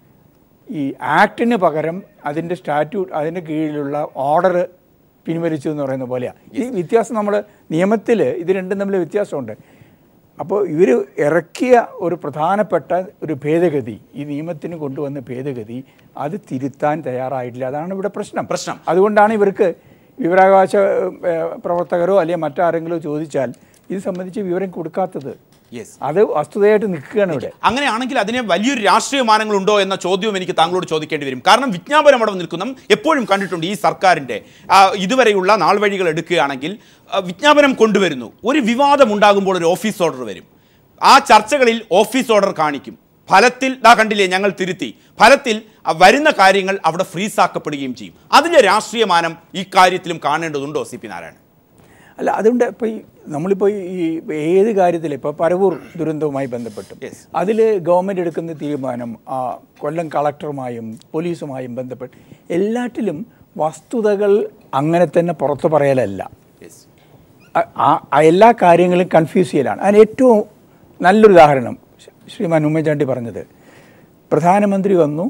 ഈ ആക്ടിന് പകരം അതിൻ്റെ സ്റ്റാറ്റ്യൂട്ട് അതിൻ്റെ കീഴിലുള്ള ഓർഡർ പിൻവലിച്ചു എന്ന് പറയുന്ന പോലെയാണ് ഈ വ്യത്യാസം നമ്മൾ നിയമത്തിൽ ഇത് രണ്ടും തമ്മിൽ വ്യത്യാസമുണ്ട് അപ്പോൾ ഇവർ ഇറക്കിയ ഒരു പ്രധാനപ്പെട്ട ഒരു ഭേദഗതി ഈ നിയമത്തിന് കൊണ്ടുവന്ന ഭേദഗതി അത് തിരുത്താൻ തയ്യാറായിട്ടില്ല അതാണ് ഇവിടെ പ്രശ്നം പ്രശ്നം. അതുകൊണ്ടാണ് ഇവർക്ക് വിവരാവകാശ ഏഹ്, പ്രവർത്തകരോ അല്ലെങ്കിൽ മറ്റാരെങ്കിലോ ചോദിച്ചാൽ ഇത് സംബന്ധിച്ച് വിവരം കൊടുക്കാത്തത് യെസ് അത് വസ്തുതയായിട്ട് നിൽക്കുകയാണ് ഇവിടെ അങ്ങനെയാണെങ്കിൽ അതിന് വലിയൊരു രാഷ്ട്രീയ മാനങ്ങളുണ്ടോ എന്ന ചോദ്യവും എനിക്ക് താങ്കളോട് ചോദിക്കേണ്ടി വരും കാരണം വിജ്ഞാപനം അവിടെ നിൽക്കുന്ന എപ്പോഴും കണ്ടിട്ടുണ്ട് ഈ സർക്കാരിൻ്റെ ആ, ഇതുവരെയുള്ള നാൾ വഴികൾ എടുക്കുകയാണെങ്കിൽ ആ, വിജ്ഞാപനം കൊണ്ടുവരുന്നു ഒരു വിവാദം ഉണ്ടാകുമ്പോൾ ഒരു ഓഫീസ് ഓർഡർ വരും ആ ചർച്ചകളിൽ ഓഫീസ് ഓർഡർ കാണിക്കും ഫലത്തിൽ ദാ കണ്ടില്ലേ ഞങ്ങൾ തിരുത്തി ഫലത്തിൽ ആ വരുന്ന കാര്യങ്ങൾ അവിടെ ഫ്രീസാക്കപ്പെടുകയും ചെയ്യും അതിൻ്റെ രാഷ്ട്രീയ മാനം ഈ കാര്യത്തിലും കാണേണ്ടതുണ്ടോ സി പി നാരായണൻ അല്ല അതുകൊണ്ട് ഇപ്പോൾ ഈ നമ്മളിപ്പോൾ ഈ ഏത് കാര്യത്തിൽ ഇപ്പോൾ പരവൂർ ദുരന്തവുമായി ബന്ധപ്പെട്ടും Yes. അതിൽ ഗവൺമെൻറ് എടുക്കുന്ന തീരുമാനം ആ, കൊല്ലം കളക്ടറുമായും പോലീസുമായും ബന്ധപ്പെട്ട് എല്ലാറ്റിലും വസ്തുതകൾ അങ്ങനെ തന്നെ പുറത്തു പറയലല്ല യെസ് ആ- ആ- ആ എല്ലാ കാര്യങ്ങളും കൺഫ്യൂസ് ചെയ്യലാണ് അതിന് ഏറ്റവും നല്ലൊരു ഉദാഹരണം ശ്രീ- ശ്രീമാൻ ഉമ്മൻചാണ്ടി പറഞ്ഞത് പ്രധാനമന്ത്രി വന്നു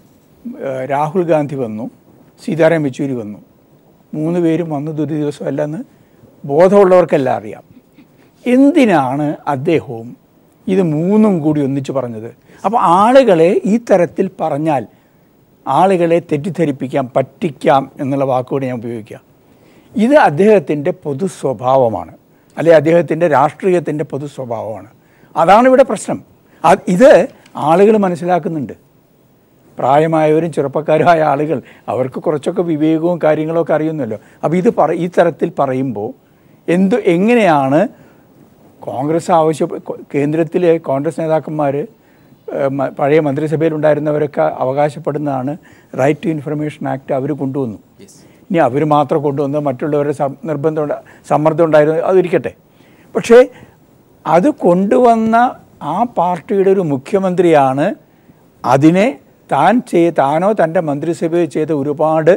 ഏഹ് രാഹുൽ ഗാന്ധി വന്നു സീതാറാം യെച്ചൂരി വന്നു മൂന്ന് പേരും വന്നു ദുരി ദിവസമല്ലെന്ന് ബോധമുള്ളവർക്കെല്ലാം അറിയാം എന്തിനാണ് അദ്ദേഹവും ഇത് മൂന്നും കൂടി ഒന്നിച്ച് പറഞ്ഞത് അപ്പോൾ ആളുകളെ ഈ തരത്തിൽ പറഞ്ഞാൽ ആളുകളെ തെറ്റിദ്ധരിപ്പിക്കാം പറ്റിക്കാം എന്നുള്ള വാക്കുകൂടി ഞാൻ ഉപയോഗിക്കാം ഇത് അദ്ദേഹത്തിൻ്റെ പൊതു സ്വഭാവമാണ് അല്ലെ അദ്ദേഹത്തിൻ്റെ രാഷ്ട്രീയത്തിൻ്റെ പൊതു സ്വഭാവമാണ് അതാണ് ഇവിടെ പ്രശ്നം അത് ഇത് ആളുകൾ മനസ്സിലാക്കുന്നുണ്ട് പ്രായമായവരും ചെറുപ്പക്കാരുമായ ആളുകൾ അവർക്ക് കുറച്ചൊക്കെ വിവേകവും കാര്യങ്ങളൊക്കെ അറിയുന്നല്ലോ അപ്പോൾ ഇത് പറ ഈ തരത്തിൽ പറയുമ്പോൾ എന്തു എങ്ങനെയാണ് കോൺഗ്രസ് ആവശ്യ കേന്ദ്രത്തിലെ കോൺഗ്രസ് നേതാക്കന്മാർ പഴയ മന്ത്രിസഭയിലുണ്ടായിരുന്നവരൊക്കെ അവകാശപ്പെടുന്നതാണ് റൈറ്റ് ടു ഇൻഫർമേഷൻ ആക്ട് അവർ കൊണ്ടുവന്നു ഇനി അവർ മാത്രം കൊണ്ടുവന്ന് മറ്റുള്ളവരുടെ സം- നിർബന്ധം ഉണ്ട- സമ്മർദ്ദം ഉണ്ടായിരുന്നു അതിരിക്കട്ടെ പക്ഷേ അത് കൊണ്ടുവന്ന ആ പാർട്ടിയുടെ ഒരു മുഖ്യമന്ത്രിയാണ് അതിനെ താൻ ചെയ് താനോ തൻ്റെ മന്ത്രിസഭയോ ചെയ്ത ഒരുപാട്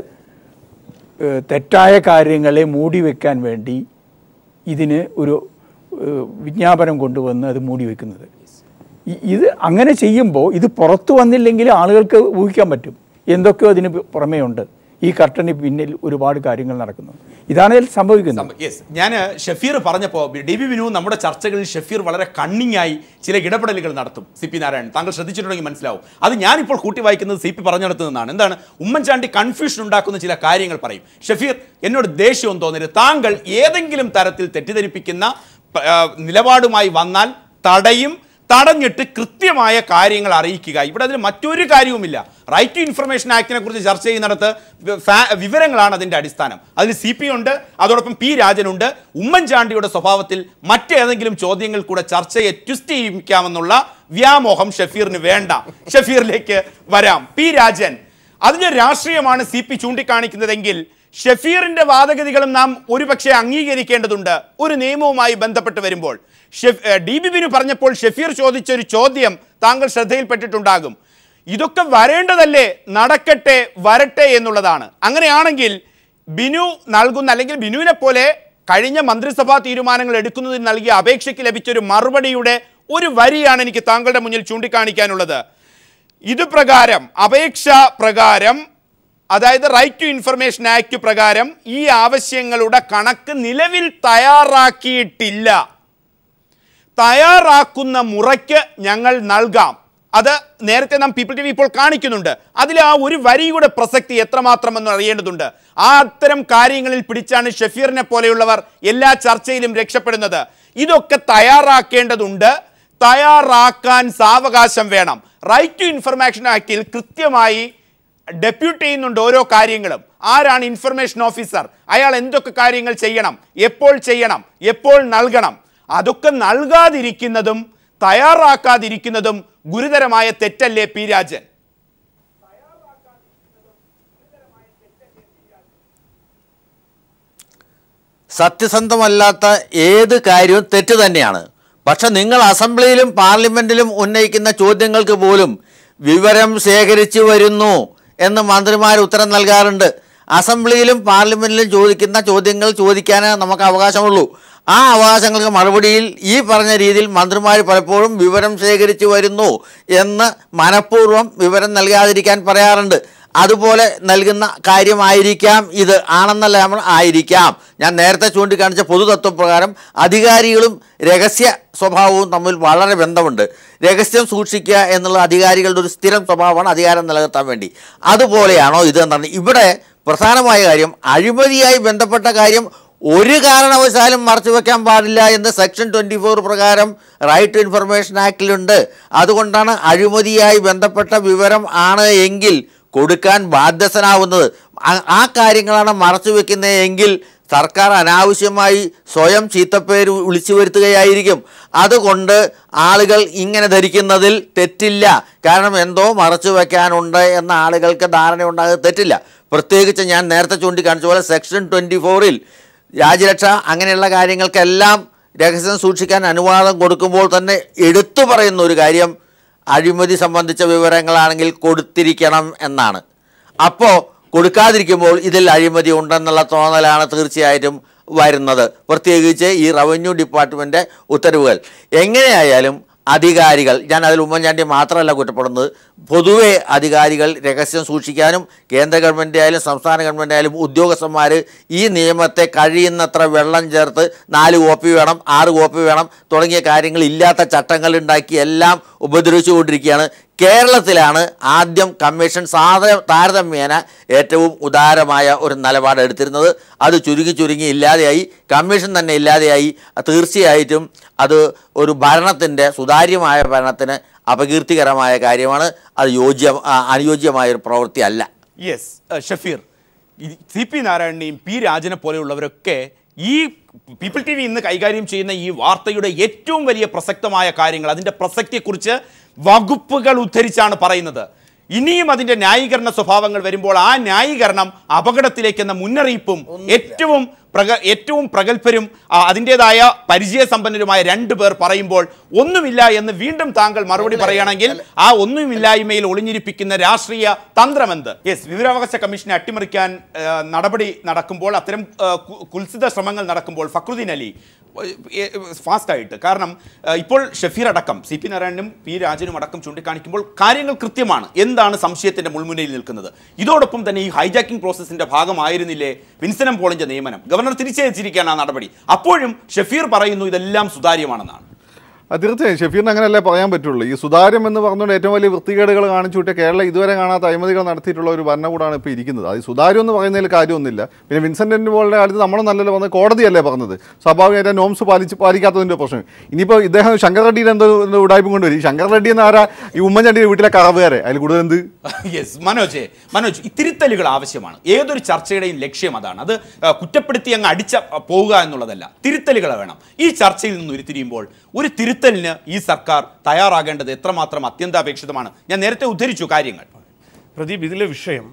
ഏഹ്, തെറ്റായ കാര്യങ്ങളെ മൂടി വെക്കാൻ വേണ്ടി ഇതിന് ഒരു ഏഹ്, വിജ്ഞാപനം കൊണ്ടുവന്ന് അത് മൂടി വെക്കുന്നത് ഇ- ഇത് അങ്ങനെ ചെയ്യുമ്പോൾ ഇത് പുറത്തു വന്നില്ലെങ്കിൽ ആളുകൾക്ക് ഊഹിക്കാൻ പറ്റും എന്തൊക്കെയോ അതിന് പുറമേ ഉണ്ട് ഈ കർട്ടന് പിന്നിൽ ഒരുപാട് കാര്യങ്ങൾ നടക്കുന്നു ഇതാണ് ഇതിൽ സംഭവിക്കുന്നത് യെസ് ഞാൻ ഷഫീർ പറഞ്ഞപ്പോൾ ഡി ബി വിനു നമ്മുടെ ചർച്ചകളിൽ ഷഫീർ വളരെ കണ്ണിങ് ആയി ചില ഇടപെടലുകൾ നടത്തും സി പി നാരായണൻ താങ്കൾ ശ്രദ്ധിച്ചിട്ടുണ്ടെങ്കിൽ മനസ്സിലാവും അത് ഞാനിപ്പോൾ കൂട്ടി വായിക്കുന്നത് സി പി പറഞ്ഞിടത്തു നിന്നാണ് എന്താണ് ഉമ്മൻചാണ്ടി കൺഫ്യൂഷൻ ഉണ്ടാക്കുന്ന ചില കാര്യങ്ങൾ പറയും ഷഫീർ എന്നോട് ദേഷ്യവും തോന്നരുത് താങ്കൾ ഏതെങ്കിലും തരത്തിൽ തെറ്റിദ്ധരിപ്പിക്കുന്ന പ- ആ, നിലപാടുമായി വന്നാൽ തടയും തടഞ്ഞിട്ട് കൃത്യമായ കാര്യങ്ങൾ അറിയിക്കുക ഇവിടെ അതിൽ മറ്റൊരു കാര്യവുമില്ല റൈറ്റ് ടു ഇൻഫർമേഷൻ ആക്ടിനെ കുറിച്ച് ചർച്ച ചെയ്യുന്നിടത്ത് വ- ഫാ- വിവരങ്ങളാണ് അതിന്റെ അടിസ്ഥാനം അതിൽ സി പി ഉണ്ട് അതോടൊപ്പം പി രാജനുണ്ട് ഉമ്മൻചാണ്ടിയുടെ സ്വഭാവത്തിൽ മറ്റേതെങ്കിലും ചോദ്യങ്ങൾ കൂടെ ചർച്ചയെ ട്വിസ്റ്റ് ചെയ്യിക്കാമെന്നുള്ള വ്യാമോഹം ഷഫീറിന് വേണ്ട ഷഫീറിലേക്ക് വരാം പി രാജൻ അതിന്റെ രാഷ്ട്രീയമാണ് സി പി ചൂണ്ടിക്കാണിക്കുന്നതെങ്കിൽ ഷഫീറിന്റെ വാദഗതികളും നാം ഒരുപക്ഷെ അംഗീകരിക്കേണ്ടതുണ്ട് ഒരു നിയമവുമായി ബന്ധപ്പെട്ട് വരുമ്പോൾ ഷെഫ് ഏ, ഡി ബി ബിനു പറഞ്ഞപ്പോൾ ഷഫീർ ചോദിച്ച ഒരു ചോദ്യം താങ്കൾ ശ്രദ്ധയിൽപ്പെട്ടിട്ടുണ്ടാകും ഇതൊക്കെ വരേണ്ടതല്ലേ നടക്കട്ടെ വരട്ടെ എന്നുള്ളതാണ് അങ്ങനെയാണെങ്കിൽ ബിനു നൽകുന്ന അല്ലെങ്കിൽ ബിനുവിനെ പോലെ കഴിഞ്ഞ മന്ത്രിസഭാ തീരുമാനങ്ങൾ എടുക്കുന്നതിന് നൽകിയ അപേക്ഷയ്ക്ക് ലഭിച്ച ഒരു മറുപടിയുടെ ഒരു വരിയാണ് എനിക്ക് താങ്കളുടെ മുന്നിൽ ചൂണ്ടിക്കാണിക്കാനുള്ളത് ഇത് പ്രകാരം അപേക്ഷ പ്രകാരം അതായത് റൈറ്റ് ടു ഇൻഫർമേഷൻ ആക്ട് പ്രകാരം ഈ ആവശ്യങ്ങളുടെ കണക്ക് നിലവിൽ തയ്യാറാക്കിയിട്ടില്ല തയ്യാറാക്കുന്ന മുറയ്ക്ക് ഞങ്ങൾ നൽകാം അത് നേരത്തെ നാം പീപ്പിൾ ടി വി ഇപ്പോൾ കാണിക്കുന്നുണ്ട് അതിൽ ആ ഒരു വരിയുടെ പ്രസക്തി എത്രമാത്രം എന്ന് അറിയേണ്ടതുണ്ട് ആ അത്തരം കാര്യങ്ങളിൽ പിടിച്ചാണ് ഷഫീറിനെ പോലെയുള്ളവർ എല്ലാ ചർച്ചയിലും രക്ഷപ്പെടുന്നത് ഇതൊക്കെ തയ്യാറാക്കേണ്ടതുണ്ട് തയ്യാറാക്കാൻ സാവകാശം വേണം റൈറ്റ് ടു ഇൻഫർമേഷൻ ആക്ടിൽ കൃത്യമായി ഡെപ്യൂട്ട് ചെയ്യുന്നുണ്ട് ഓരോ കാര്യങ്ങളും ആരാണ് ഇൻഫർമേഷൻ ഓഫീസർ അയാൾ എന്തൊക്കെ കാര്യങ്ങൾ ചെയ്യണം എപ്പോൾ ചെയ്യണം എപ്പോൾ നൽകണം അതൊക്കെ നൽകാതിരിക്കുന്നതും തയ്യാറാക്കാതിരിക്കുന്നതും ഗുരുതരമായ തെറ്റല്ലേ പി രാജൻ സത്യസന്ധമല്ലാത്ത ഏത് കാര്യവും തെറ്റ് തന്നെയാണ് പക്ഷെ നിങ്ങൾ അസംബ്ലിയിലും പാർലമെന്റിലും ഉന്നയിക്കുന്ന ചോദ്യങ്ങൾക്ക് പോലും വിവരം ശേഖരിച്ചു വരുന്നു എന്ന് മന്ത്രിമാർ ഉത്തരം നൽകാറുണ്ട് അസംബ്ലിയിലും പാർലമെന്റിലും ചോദിക്കുന്ന ചോദ്യങ്ങൾ ചോദിക്കാനേ നമുക്ക് അവകാശമുള്ളൂ ആ അവകാശങ്ങൾക്ക് മറുപടിയിൽ ഈ പറഞ്ഞ രീതിയിൽ മന്ത്രിമാർ പലപ്പോഴും വിവരം ശേഖരിച്ചു വരുന്നു എന്ന് മനഃപൂർവ്വം വിവരം നൽകാതിരിക്കാൻ പറയാറുണ്ട് അതുപോലെ നൽകുന്ന കാര്യമായിരിക്കാം ഇത് ആണെന്നല്ല നമ്മൾ ആയിരിക്കാം ഞാൻ നേരത്തെ ചൂണ്ടിക്കാണിച്ച പൊതുതത്വപ്രകാരം അധികാരികളും രഹസ്യ സ്വഭാവവും തമ്മിൽ വളരെ ബന്ധമുണ്ട് രഹസ്യം സൂക്ഷിക്കുക എന്നുള്ള അധികാരികളുടെ ഒരു സ്ഥിരം സ്വഭാവമാണ് അധികാരം നിലനിർത്താൻ വേണ്ടി അതുപോലെയാണോ ഇത് എന്നാണ് ഇവിടെ പ്രധാനമായ കാര്യം അഴിമതിയായി ബന്ധപ്പെട്ട കാര്യം ഒരു കാരണവശാലും മറച്ചു വെക്കാൻ പാടില്ല എന്ന് സെക്ഷൻ ട്വൻറ്റി ഫോർ പ്രകാരം റൈറ്റ് ടു ഇൻഫർമേഷൻ ആക്ടിലുണ്ട് അതുകൊണ്ടാണ് അഴിമതിയായി ബന്ധപ്പെട്ട വിവരം ആണ് എങ്കിൽ കൊടുക്കാൻ ബാധ്യസ്ഥനാവുന്നത് ആ- ആ കാര്യങ്ങളാണ് മറച്ചു വെക്കുന്നത് എങ്കിൽ സർക്കാർ അനാവശ്യമായി സ്വയം ചീത്തപ്പേര് വിളിച്ചു വരുത്തുകയായിരിക്കും അതുകൊണ്ട് ആളുകൾ ഇങ്ങനെ ധരിക്കുന്നതിൽ തെറ്റില്ല കാരണം എന്തോ മറച്ചു വെക്കാനുണ്ട് എന്ന ആളുകൾക്ക് ധാരണ ഉണ്ടാകുന്നത് തെറ്റില്ല പ്രത്യേകിച്ച് ഞാൻ നേരത്തെ ചൂണ്ടിക്കാണിച്ച പോലെ സെക്ഷൻ ട്വൻറ്റി ഫോറിൽ രാജ്യരക്ഷ അങ്ങനെയുള്ള കാര്യങ്ങൾക്കെല്ലാം രഹസ്യം സൂക്ഷിക്കാൻ അനുവാദം കൊടുക്കുമ്പോൾ തന്നെ എടുത്തു പറയുന്ന ഒരു കാര്യം അഴിമതി സംബന്ധിച്ച വിവരങ്ങളാണെങ്കിൽ കൊടുത്തിരിക്കണം എന്നാണ് അപ്പോൾ കൊടുക്കാതിരിക്കുമ്പോൾ ഇതിൽ അഴിമതി ഉണ്ടെന്നുള്ള തോന്നലാണ് തീർച്ചയായിട്ടും വരുന്നത് പ്രത്യേകിച്ച് ഈ റവന്യൂ ഡിപ്പാർട്ട്മെൻറ്റ് ഉത്തരവുകൾ എങ്ങനെയായാലും അധികാരികൾ ഞാൻ അതിൽ ഉമ്മൻചാണ്ടി മാത്രമല്ല കുറ്റപ്പെടുന്നത് പൊതുവെ അധികാരികൾ രഹസ്യം സൂക്ഷിക്കാനും കേന്ദ്ര ഗവൺമെൻറ് ആയാലും സംസ്ഥാന ഗവൺമെൻറ് ആയാലും ഉദ്യോഗസ്ഥന്മാർ ഈ നിയമത്തെ കഴിയുന്നത്ര വെള്ളം ചേർത്ത് നാല് കോപ്പി വേണം ആറ് കോപ്പി വേണം തുടങ്ങിയ കാര്യങ്ങൾ ഇല്ലാത്ത ചട്ടങ്ങൾ ഉണ്ടാക്കി എല്ലാം ഉപദ്രവിച്ചുകൊണ്ടിരിക്കുകയാണ് കേരളത്തിലാണ് ആദ്യം കമ്മീഷൻ സാധ താരതമ്യേന ഏറ്റവും ഉദാരമായ ഒരു നിലപാട് എടുത്തിരുന്നത് അത് ചുരുങ്ങി ചുരുങ്ങി ഇല്ലാതെയായി കമ്മീഷൻ തന്നെ ഇല്ലാതെയായി തീർച്ചയായിട്ടും അത് ഒരു ഭരണത്തിൻ്റെ സുതാര്യമായ ഭരണത്തിന് അപകീർത്തികരമായ കാര്യമാണ് അത് യോജ്യ ആ, അനുയോജ്യമായ ഒരു പ്രവൃത്തി അല്ല യെസ് ഷഫീർ ഈ സി പി നാരായണനെയും പി രാജനെ പോലെയുള്ളവരൊക്കെ ഈ പീപ്പിൾ ടി വി ഇന്ന് കൈകാര്യം ചെയ്യുന്ന ഈ വാർത്തയുടെ ഏറ്റവും വലിയ പ്രസക്തമായ കാര്യങ്ങൾ അതിൻ്റെ പ്രസക്തിയെക്കുറിച്ച് വകുപ്പുകൾ ഉദ്ധരിച്ചാണ് പറയുന്നത് ഇനിയും അതിൻ്റെ ന്യായീകരണ സ്വഭാവങ്ങൾ വരുമ്പോൾ ആ ന്യായീകരണം അപകടത്തിലേക്കെന്ന മുന്നറിയിപ്പും ഏറ്റവും പ്രഗ ഏറ്റവും പ്രഗത്ഭരും ആ, അതിൻ്റെതായ പരിചയസമ്പന്നരുമായ രണ്ടു പേർ പറയുമ്പോൾ ഒന്നുമില്ല എന്ന് വീണ്ടും താങ്കൾ മറുപടി പറയുകയാണെങ്കിൽ ആ ഒന്നുമില്ലായ്മയിൽ ഒളിഞ്ഞിരിപ്പിക്കുന്ന രാഷ്ട്രീയ തന്ത്രമെന്ത് യെസ് വിവരാവകാശ കമ്മീഷനെ അട്ടിമറിക്കാൻ ആ, നടപടി നടക്കുമ്പോൾ അത്തരം ആ, കു- കുൽസിത ശ്രമങ്ങൾ നടക്കുമ്പോൾ ഫക്രുദ്ദീൻ അലി ഫാസ്റ്റായിട്ട് കാരണം ആ, ഇപ്പോൾ ഷഫീർ അടക്കം സി പി നാരായണനും പി രാജനും അടക്കം ചൂണ്ടിക്കാണിക്കുമ്പോൾ കാര്യങ്ങൾ കൃത്യമാണ് എന്താണ് സംശയത്തിന്റെ മുൾമുനയിൽ നിൽക്കുന്നത് ഇതോടൊപ്പം തന്നെ ഈ ഹൈജാക്കിംഗ് പ്രോസസ്സിന്റെ ഭാഗമായിരുന്നില്ലേ വിൻസനം പോളിന്റെ നിയമനം ഗവർണർ തിരിച്ചയച്ചിരിക്കുകയാണ് ആ നടപടി അപ്പോഴും ഷഫീർ പറയുന്നു ഇതെല്ലാം സുതാര്യമാണെന്നാണ് അത് തീർച്ചയായും ഷെഫീറിന് അങ്ങനെയല്ലേ പറയാൻ പറ്റുള്ളൂ ഈ സുതാര്യം എന്ന് പറഞ്ഞുകൊണ്ട് ഏറ്റവും വലിയ വൃത്തികേടുകൾ കാണിച്ചു കൂട്ടിയ കേരളം ഇതുവരെ കാണാത്ത അഴിമതികൾ നടത്തിയിട്ടുള്ള ഒരു ഭരണകൂടമാണ് ഇപ്പോൾ ഇരിക്കുന്നത് അത് ഈ സുതാര്യം എന്ന് പറയുന്നതിൽ കാര്യമൊന്നുമില്ല പിന്നെ വിൻസെന്റിന് പോലുള്ള കാലത്ത് നമ്മളൊന്നും നല്ലല്ലോ പറഞ്ഞത് കോടതിയല്ലേ പറഞ്ഞത് സ്വാഭാവികമായിട്ട് നോംസ് പാലിച്ച് പാലിക്കാത്തതിൻ്റെ പ്രശ്നം ഇനിയിപ്പോൾ ഇദ്ദേഹം ശങ്കർ റെഡ്ഡിയുടെ എന്തോ എന്തോ ഉടായ്പ കൊണ്ടുവരും ഈ ശങ്കർ റെഡ്ഡി എന്ന ആരാ ഈ ഉമ്മൻചാണ്ടിയുടെ വീട്ടിലെ കറവുകാരെ അതിൽ കൂടുതൽ എന്ത് യെസ് മനോജ് മനോജ് ഈ തിരുത്തലുകൾ ആവശ്യമാണ് ഏതൊരു ചർച്ചയുടെയും ലക്ഷ്യം അതാണ് അത് ആ, കുറ്റപ്പെടുത്തി അങ്ങ് അടിച്ച ആ, പോവുക എന്നുള്ളതല്ല തിരുത്തലുകൾ വേണം ഈ ചർച്ചയിൽ നിന്ന് ഉരുത്തിരിയുമ്പോൾ ഒരു തിരുത്തലിന് ഈ സർക്കാർ തയ്യാറാകേണ്ടത് എത്രമാത്രം അത്യന്താപേക്ഷിതമാണ് ഞാൻ നേരത്തെ ഉദ്ധരിച്ചു കാര്യങ്ങൾ പ്രദീപ് ഇതിലെ വിഷയം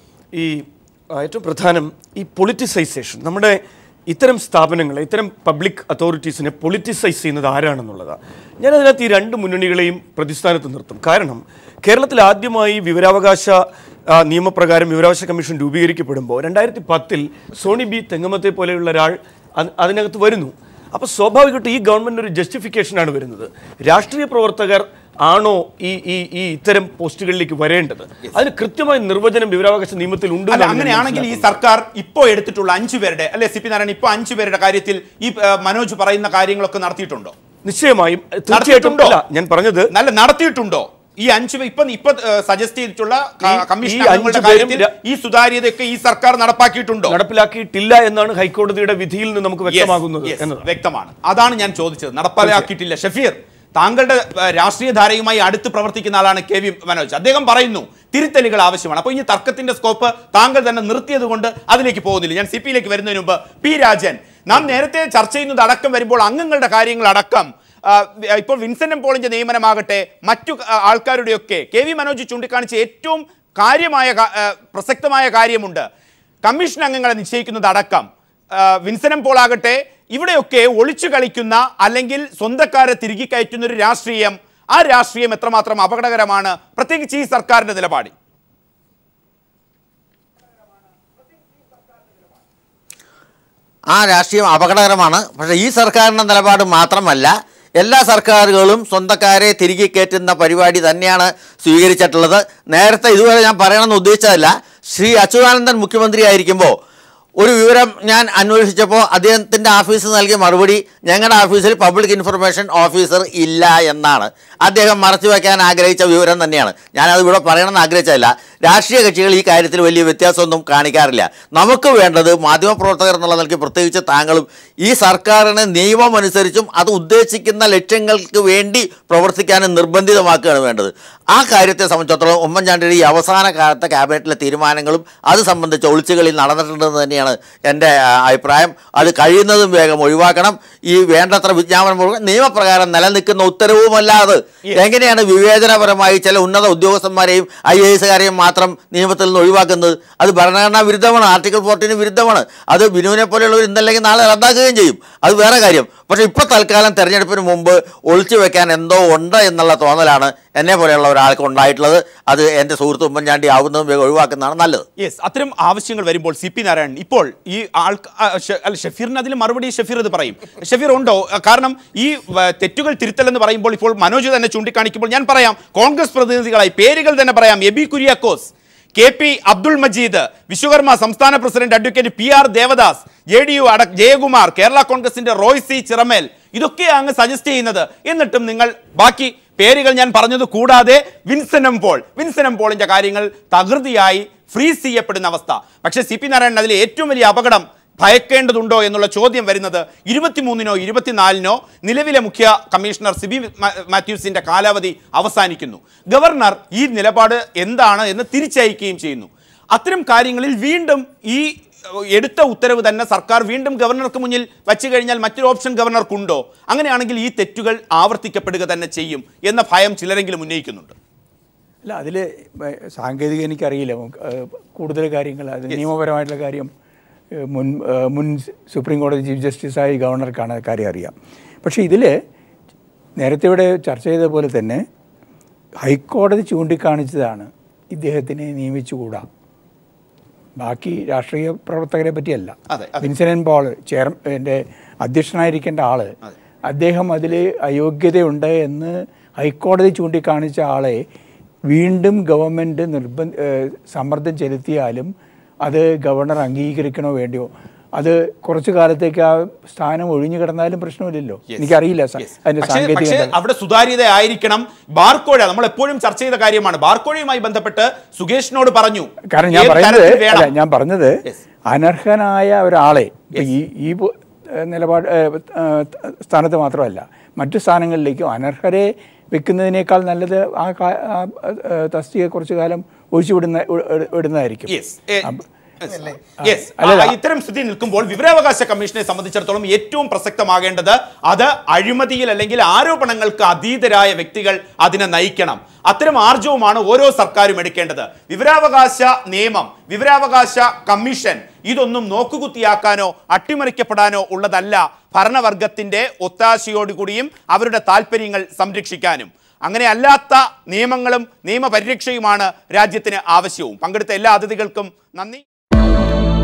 ഈ ആ, ഏറ്റവും പ്രധാനം ഈ പൊളിറ്റിസൈസേഷൻ നമ്മുടെ ഇത്തരം സ്ഥാപനങ്ങളെ ഇത്തരം പബ്ലിക് അതോറിറ്റീസിനെ പൊളിറ്റിസൈസ് ചെയ്യുന്നത് ആരാണെന്നുള്ളതാണ് ഞാൻ അതിനകത്ത് ഈ രണ്ട് മുന്നണികളെയും പ്രതിസ്ഥാനത്ത് നിർത്തും കാരണം കേരളത്തിൽ ആദ്യമായി വിവരാവകാശ ആ, നിയമപ്രകാരം വിവരാവകാശ കമ്മീഷൻ രൂപീകരിക്കപ്പെടുമ്പോൾ രണ്ടായിരത്തി പത്തിൽ സോണി ബി തെങ്ങമത്തെ പോലെയുള്ള ഒരാൾ അത് അതിനകത്ത് വരുന്നു അപ്പോൾ സ്വാഭാവികമായിട്ടും ഈ ഗവൺമെൻറ് ഒരു ജസ്റ്റിഫിക്കേഷനാണ് വരുന്നത് രാഷ്ട്രീയ പ്രവർത്തകർ ആണോ ഈ ഈ ഈ ഇത്തരം പോസ്റ്റുകളിലേക്ക് വരേണ്ടത് അതിന് കൃത്യമായ നിർവചനം വിവരാവകാശ നിയമത്തിൽ ഉണ്ട് അല്ല എന്നാണ് ഞാൻ അങ്ങനെയാണെങ്കിൽ ഈ മനസ്സിലാക്കുന്നത്. സർക്കാർ ഇപ്പോൾ എടുത്തിട്ടുള്ള അഞ്ചു പേരുടെ അല്ലെ സി പി നാരായണൻ ഇപ്പോൾ അഞ്ചു പേരുടെ കാര്യത്തിൽ ഈ ആ, മനോജ് പറയുന്ന കാര്യങ്ങളൊക്കെ നടത്തിയിട്ടുണ്ടോ നിശ്ചയമായും തീർച്ചയായിട്ടും നടത്തിയിട്ടുണ്ടോ? അല്ല ഞാൻ പറഞ്ഞത് നല്ല നടത്തിയിട്ടുണ്ടോ ഈ അഞ്ചു പേ- ഇപ്പൊ ഇപ്പൊ സജസ്റ്റ് ചെയ്തിട്ടുള്ള ക- ഈ- കമ്മീഷൻ ഈ അംഗങ്ങളുടെ അഞ്ചു പേരും കാര്യത്തിൽ ര- ഈ സുതാര്യതയൊക്കെ ഈ സർക്കാർ നടപ്പാക്കിയിട്ടുണ്ടോ നടപ്പിലാക്കിയിട്ടില്ല എന്നാണ് ഹൈക്കോടതിയുടെ വിധിയിൽ നിന്ന് നമുക്ക് Yes, വ്യക്തമാകുന്നത് yes, എന്നതാണ് വ്യക്തമാണ് അതാണ് ഞാൻ ചോദിച്ചത് നടപ്പാക്കിയിട്ടില്ല ഷഫീർ താങ്കളുടെ ഏഹ്, രാഷ്ട്രീയ ധാരയുമായി അടുത്ത് പ്രവർത്തിക്കുന്ന ആളാണ് കെ വി മനോജ് അദ്ദേഹം പറയുന്നു തിരുത്തലുകൾ ആവശ്യമാണ് അപ്പോൾ ഇനി തർക്കത്തിന്റെ സ്കോപ്പ് താങ്കൾ തന്നെ നിർത്തിയത് കൊണ്ട് അതിലേക്ക് പോകുന്നില്ല ഞാൻ സി പിയിലേക്ക് വരുന്നതിന് മുമ്പ് പി രാജൻ നാം നേരത്തെ ചർച്ച ചെയ്യുന്നത് അടക്കം വരുമ്പോൾ അംഗങ്ങളുടെ കാര്യങ്ങൾ അടക്കം ആ, ഇപ്പോൾ വിൻസെന്റ് എം പോളിന്റെ നിയമനമാകട്ടെ മറ്റു ആ, ആൾക്കാരുടെയൊക്കെ കെ വി മനോജ് ചൂണ്ടിക്കാണിച്ച ഏറ്റവും കാര്യമായ കാ- ആ, പ്രസക്തമായ കാര്യമുണ്ട് കമ്മീഷൻ അംഗങ്ങളെ നിശ്ചയിക്കുന്നത് അടക്കം ആ, വിൻസനം പോൾ ആകട്ടെ ഇവിടെയൊക്കെ ഒളിച്ചു കളിക്കുന്ന അല്ലെങ്കിൽ സ്വന്തക്കാരെ തിരികെ കയറ്റുന്ന ഒരു രാഷ്ട്രീയം ആ രാഷ്ട്രീയം എത്രമാത്രം അപകടകരമാണ് പ്രത്യേകിച്ച് ഈ സർക്കാരിന്റെ നിലപാടിൽ ആ രാഷ്ട്രീയം അപകടകരമാണ് പക്ഷേ ഈ സർക്കാരിൻ്റെ നിലപാട് മാത്രമല്ല എല്ലാ സർക്കാരുകളും സ്വന്തക്കാരെ തിരികെ കയറ്റുന്ന പരിപാടി തന്നെയാണ് സ്വീകരിച്ചിട്ടുള്ളത് നേരത്തെ ഇതുവരെ ഞാൻ പറയണമെന്ന് ഉദ്ദേശിച്ചതല്ല ശ്രീ അച്യുതാനന്ദൻ മുഖ്യമന്ത്രി ആയിരിക്കുമ്പോൾ ഒരു വിവരം ഞാൻ അന്വേഷിച്ചപ്പോൾ അദ്ദേഹത്തിൻ്റെ ഓഫീസ് നൽകിയ മറുപടി ഞങ്ങളുടെ ഓഫീസിൽ പബ്ലിക് ഇൻഫർമേഷൻ ഓഫീസർ ഇല്ല എന്നാണ് അദ്ദേഹം മറച്ചു വയ്ക്കാൻ ആഗ്രഹിച്ച വിവരം തന്നെയാണ് ഞാനത് ഇവിടെ പറയണമെന്ന് ആഗ്രഹിച്ചതല്ല രാഷ്ട്രീയ കക്ഷികൾ ഈ കാര്യത്തിൽ വലിയ വ്യത്യാസമൊന്നും കാണിക്കാറില്ല നമുക്ക് വേണ്ടത് മാധ്യമപ്രവർത്തകർ എന്നുള്ള നിലയ്ക്ക് പ്രത്യേകിച്ച് താങ്കളും ഈ സർക്കാരിന് നിയമം അനുസരിച്ചും അത് ഉദ്ദേശിക്കുന്ന ലക്ഷ്യങ്ങൾക്ക് വേണ്ടി പ്രവർത്തിക്കാനും നിർബന്ധിതമാക്കുകയാണ് വേണ്ടത് ആ കാര്യത്തെ സംബന്ധിച്ചിടത്തോളം ഉമ്മൻചാണ്ടിയുടെ ഈ അവസാന കാലത്തെ ക്യാബിനറ്റിലെ തീരുമാനങ്ങളും അത് സംബന്ധിച്ച് ഒളിച്ചുകളിൽ നടന്നിട്ടുണ്ടെന്ന് തന്നെയാണ് എൻ്റെ ആ, അഭിപ്രായം അത് കഴിയുന്നതും വേഗം ഒഴിവാക്കണം ഈ വേണ്ടത്ര വിജ്ഞാപനം മുഴുവൻ നിയമപ്രകാരം നിലനിൽക്കുന്ന ഉത്തരവുമല്ലാതെ എങ്ങനെയാണ് വിവേചനപരമായി ചില ഉന്നത ഉദ്യോഗസ്ഥന്മാരെയും ഐ എ എസുകാരെയും മാത്രം നിയമത്തിൽ നിന്ന് ഒഴിവാക്കുന്നത് അത് ഭരണഘടനാ വിരുദ്ധമാണ് ആർട്ടിക്കിൾ ഫോർട്ടീന് വിരുദ്ധമാണ് അത് ബിനുവിനെ പോലെയുള്ളവർ ഇന്നല്ലെങ്കിൽ നാളെ റദ്ദാക്കുകയും ചെയ്യും അത് വേറെ കാര്യം പക്ഷേ ഇപ്പോൾ തൽക്കാലം തെരഞ്ഞെടുപ്പിന് മുമ്പ് ഒളിച്ചു വെക്കാൻ എന്തോ ഉണ്ട് എന്നുള്ള തോന്നലാണ് എന്നെ പോലെയുള്ള ഒരാൾക്ക് ഉണ്ടായിട്ടുള്ളത് അത് എൻ്റെ സുഹൃത്ത് ഉമ്മൻചാണ്ടി ആവുന്നതും വേഗം ഒഴിവാക്കുന്നതാണ് നല്ലത് യെസ് അത്തരം ആവശ്യങ്ങൾ വരുമ്പോൾ സി പി നാരായണൻ ഇപ്പോൾ ഈ ആൾ അല്ല ഷഫീറിന് അതിൽ മറുപടി ഷഫീർ ഇത് പറയും ഷഫീർ ഉണ്ടോ അഹ് കാരണം ഈ വ, തെറ്റുകൾ തിരുത്തൽ എന്ന് പറയുമ്പോൾ ഇപ്പോൾ മനോജ് തന്നെ ചൂണ്ടിക്കാണിക്കുമ്പോൾ ഞാൻ പറയാം കോൺഗ്രസ് പ്രതിനിധികളായി പേരുകൾ തന്നെ പറയാം എബി കുര്യാക്കോസ് കെ പി അബ്ദുൾ മജീദ് വിശ്വകർമ്മ സംസ്ഥാന president advocate P R Devadas J D U അട ജയകുമാർ കേരള കോൺഗ്രസിന്റെ റോയ് സി ചിറമേൽ ഇതൊക്കെ അങ്ങ് സജസ്റ്റ് ചെയ്യുന്നത് എന്നിട്ടും നിങ്ങൾ ബാക്കി പേരുകൾ ഞാൻ പറഞ്ഞത് കൂടാതെ വിൻസനം പോൾ വിൻസനം പോളിന്റെ കാര്യങ്ങൾ തകൃതിയായി ഫ്രീസ് ചെയ്യപ്പെടുന്ന അവസ്ഥ പക്ഷേ സി പി നാരായണൻ അതിലെ ഏറ്റവും വലിയ അപകടം ഭയക്കേണ്ടതുണ്ടോ എന്നുള്ള ചോദ്യം വരുന്നത് ഇരുപത്തിമൂന്നിനോ ഇരുപത്തിനാലിനോ നിലവിലെ മുഖ്യ കമ്മീഷണർ സിബി മാ- മാത്യൂസിന്റെ കാലാവധി അവസാനിക്കുന്നു ഗവർണർ ഈ നിലപാട് എന്താണ് എന്ന് തിരിച്ചയക്കുകയും ചെയ്യുന്നു അത്തരം കാര്യങ്ങളിൽ വീണ്ടും ഈ ഏഹ്, എടുത്ത ഉത്തരവ് തന്നെ സർക്കാർ വീണ്ടും ഗവർണർക്ക് മുന്നിൽ വച്ചു കഴിഞ്ഞാൽ മറ്റൊരു ഓപ്ഷൻ ഗവർണർക്കുണ്ടോ അങ്ങനെയാണെങ്കിൽ ഈ തെറ്റുകൾ ആവർത്തിക്കപ്പെടുക തന്നെ ചെയ്യും എന്ന ഭയം ചിലരെങ്കിലും ഉന്നയിക്കുന്നുണ്ട് അല്ല അതിൽ സാങ്കേതിക എനിക്കറിയില്ല നമുക്ക്, ഏഹ്, കൂടുതൽ കാര്യങ്ങൾ അത് നിയമപരമായിട്ടുള്ള കാര്യം ഏഹ്, മുൻ ഏഹ്, മുൻ സുപ്രീം കോടതി ചീഫ് ജസ്റ്റിസായി ഗവർണർക്കാണ് ആ കാര്യം അറിയാം പക്ഷേ ഇതിൽ നേരത്തെ ഇവിടെ ചർച്ച ചെയ്ത പോലെ തന്നെ ഹൈക്കോടതി ചൂണ്ടിക്കാണിച്ചതാണ് ഇദ്ദേഹത്തിനെ നിയമിച്ചുകൂടാ ബാക്കി രാഷ്ട്രീയ പ്രവർത്തകരെ പറ്റിയല്ല അതെ, അതെ. വിൻസെന്റ് പോൾ ചെയർ എൻ്റെ അധ്യക്ഷനായിരിക്കേണ്ട ആള് അദ്ദേഹം അതിൽ അയോഗ്യതയുണ്ട് എന്ന് ഹൈക്കോടതി ചൂണ്ടിക്കാണിച്ച ആളെ വീണ്ടും ഗവൺമെൻറ് നിർബന്ധ ഏഹ് സമ്മർദ്ദം ചെലുത്തിയാലും അത് ഗവർണർ അംഗീകരിക്കണോ വേണ്ടിയോ അത് കുറച്ചു കാലത്തേക്ക് ആ സ്ഥാനം ഒഴിഞ്ഞു കിടന്നാലും പ്രശ്നമില്ലല്ലോ എനിക്കറിയില്ല സ- Yes. അതിന്റെ പക്ഷേ- പക്ഷേ സാങ്കേതിക അവിടെ സുതാര്യത ആയിരിക്കണം ബാർക്കോഴ നമ്മൾ എപ്പോഴും ചർച്ച ചെയ്ത കാര്യമാണ് ബാർക്കോഴയുമായി ബന്ധപ്പെട്ട് സുകേഷിനോട് പറഞ്ഞു കാരണം ഞാൻ ഏത് പറയുന്നത് തരത്തിൽ വേണം? അല്ല ഞാൻ പറഞ്ഞത് Yes. അനർഹനായ ഒരാളെ ഇപ്പൊ ഈ ഈ പു- ഏഹ് നിലപാട് ഏഹ് ഏഹ് സ്ഥാനത്ത് മാത്രമല്ല മറ്റു സ്ഥാനങ്ങളിലേക്കും അനർഹരെ വെക്കുന്നതിനേക്കാൾ നല്ലത് ആ കാ- ആ, ഏഹ് തസ്തിക കുറച്ചു കാലം ഒഴിച്ചു വിടുന്ന വിട- വിടുന്നതായിരിക്കും Yes. Eh, അപ്പ- Yes. അല്ലല്ല. ആ, ഇത്തരം സ്ഥിതി നിൽക്കുമ്പോൾ വിവരാവകാശ കമ്മീഷനെ സംബന്ധിച്ചിടത്തോളം ഏറ്റവും പ്രസക്തമാകേണ്ടത് അത് അഴിമതിയിൽ അല്ലെങ്കിൽ ആരോപണങ്ങൾക്ക് അതീതരായ വ്യക്തികൾ അതിനെ നയിക്കണം അത്തരം ആർജവുമാണ് ഓരോ സർക്കാരും എടുക്കേണ്ടത് വിവരാവകാശ നിയമം വിവരാവകാശ കമ്മീഷൻ ഇതൊന്നും നോക്കുകുത്തിയാക്കാനോ അട്ടിമറിക്കപ്പെടാനോ ഉള്ളതല്ല ഭരണവർഗത്തിന്റെ ഒത്താശയോടുകൂടിയും അവരുടെ താല്പര്യങ്ങൾ സംരക്ഷിക്കാനും അങ്ങനെ അല്ലാത്ത നിയമങ്ങളും നിയമപരിരക്ഷയുമാണ് രാജ്യത്തിന് ആവശ്യവും പങ്കെടുത്ത എല്ലാ അതിഥികൾക്കും നന്ദി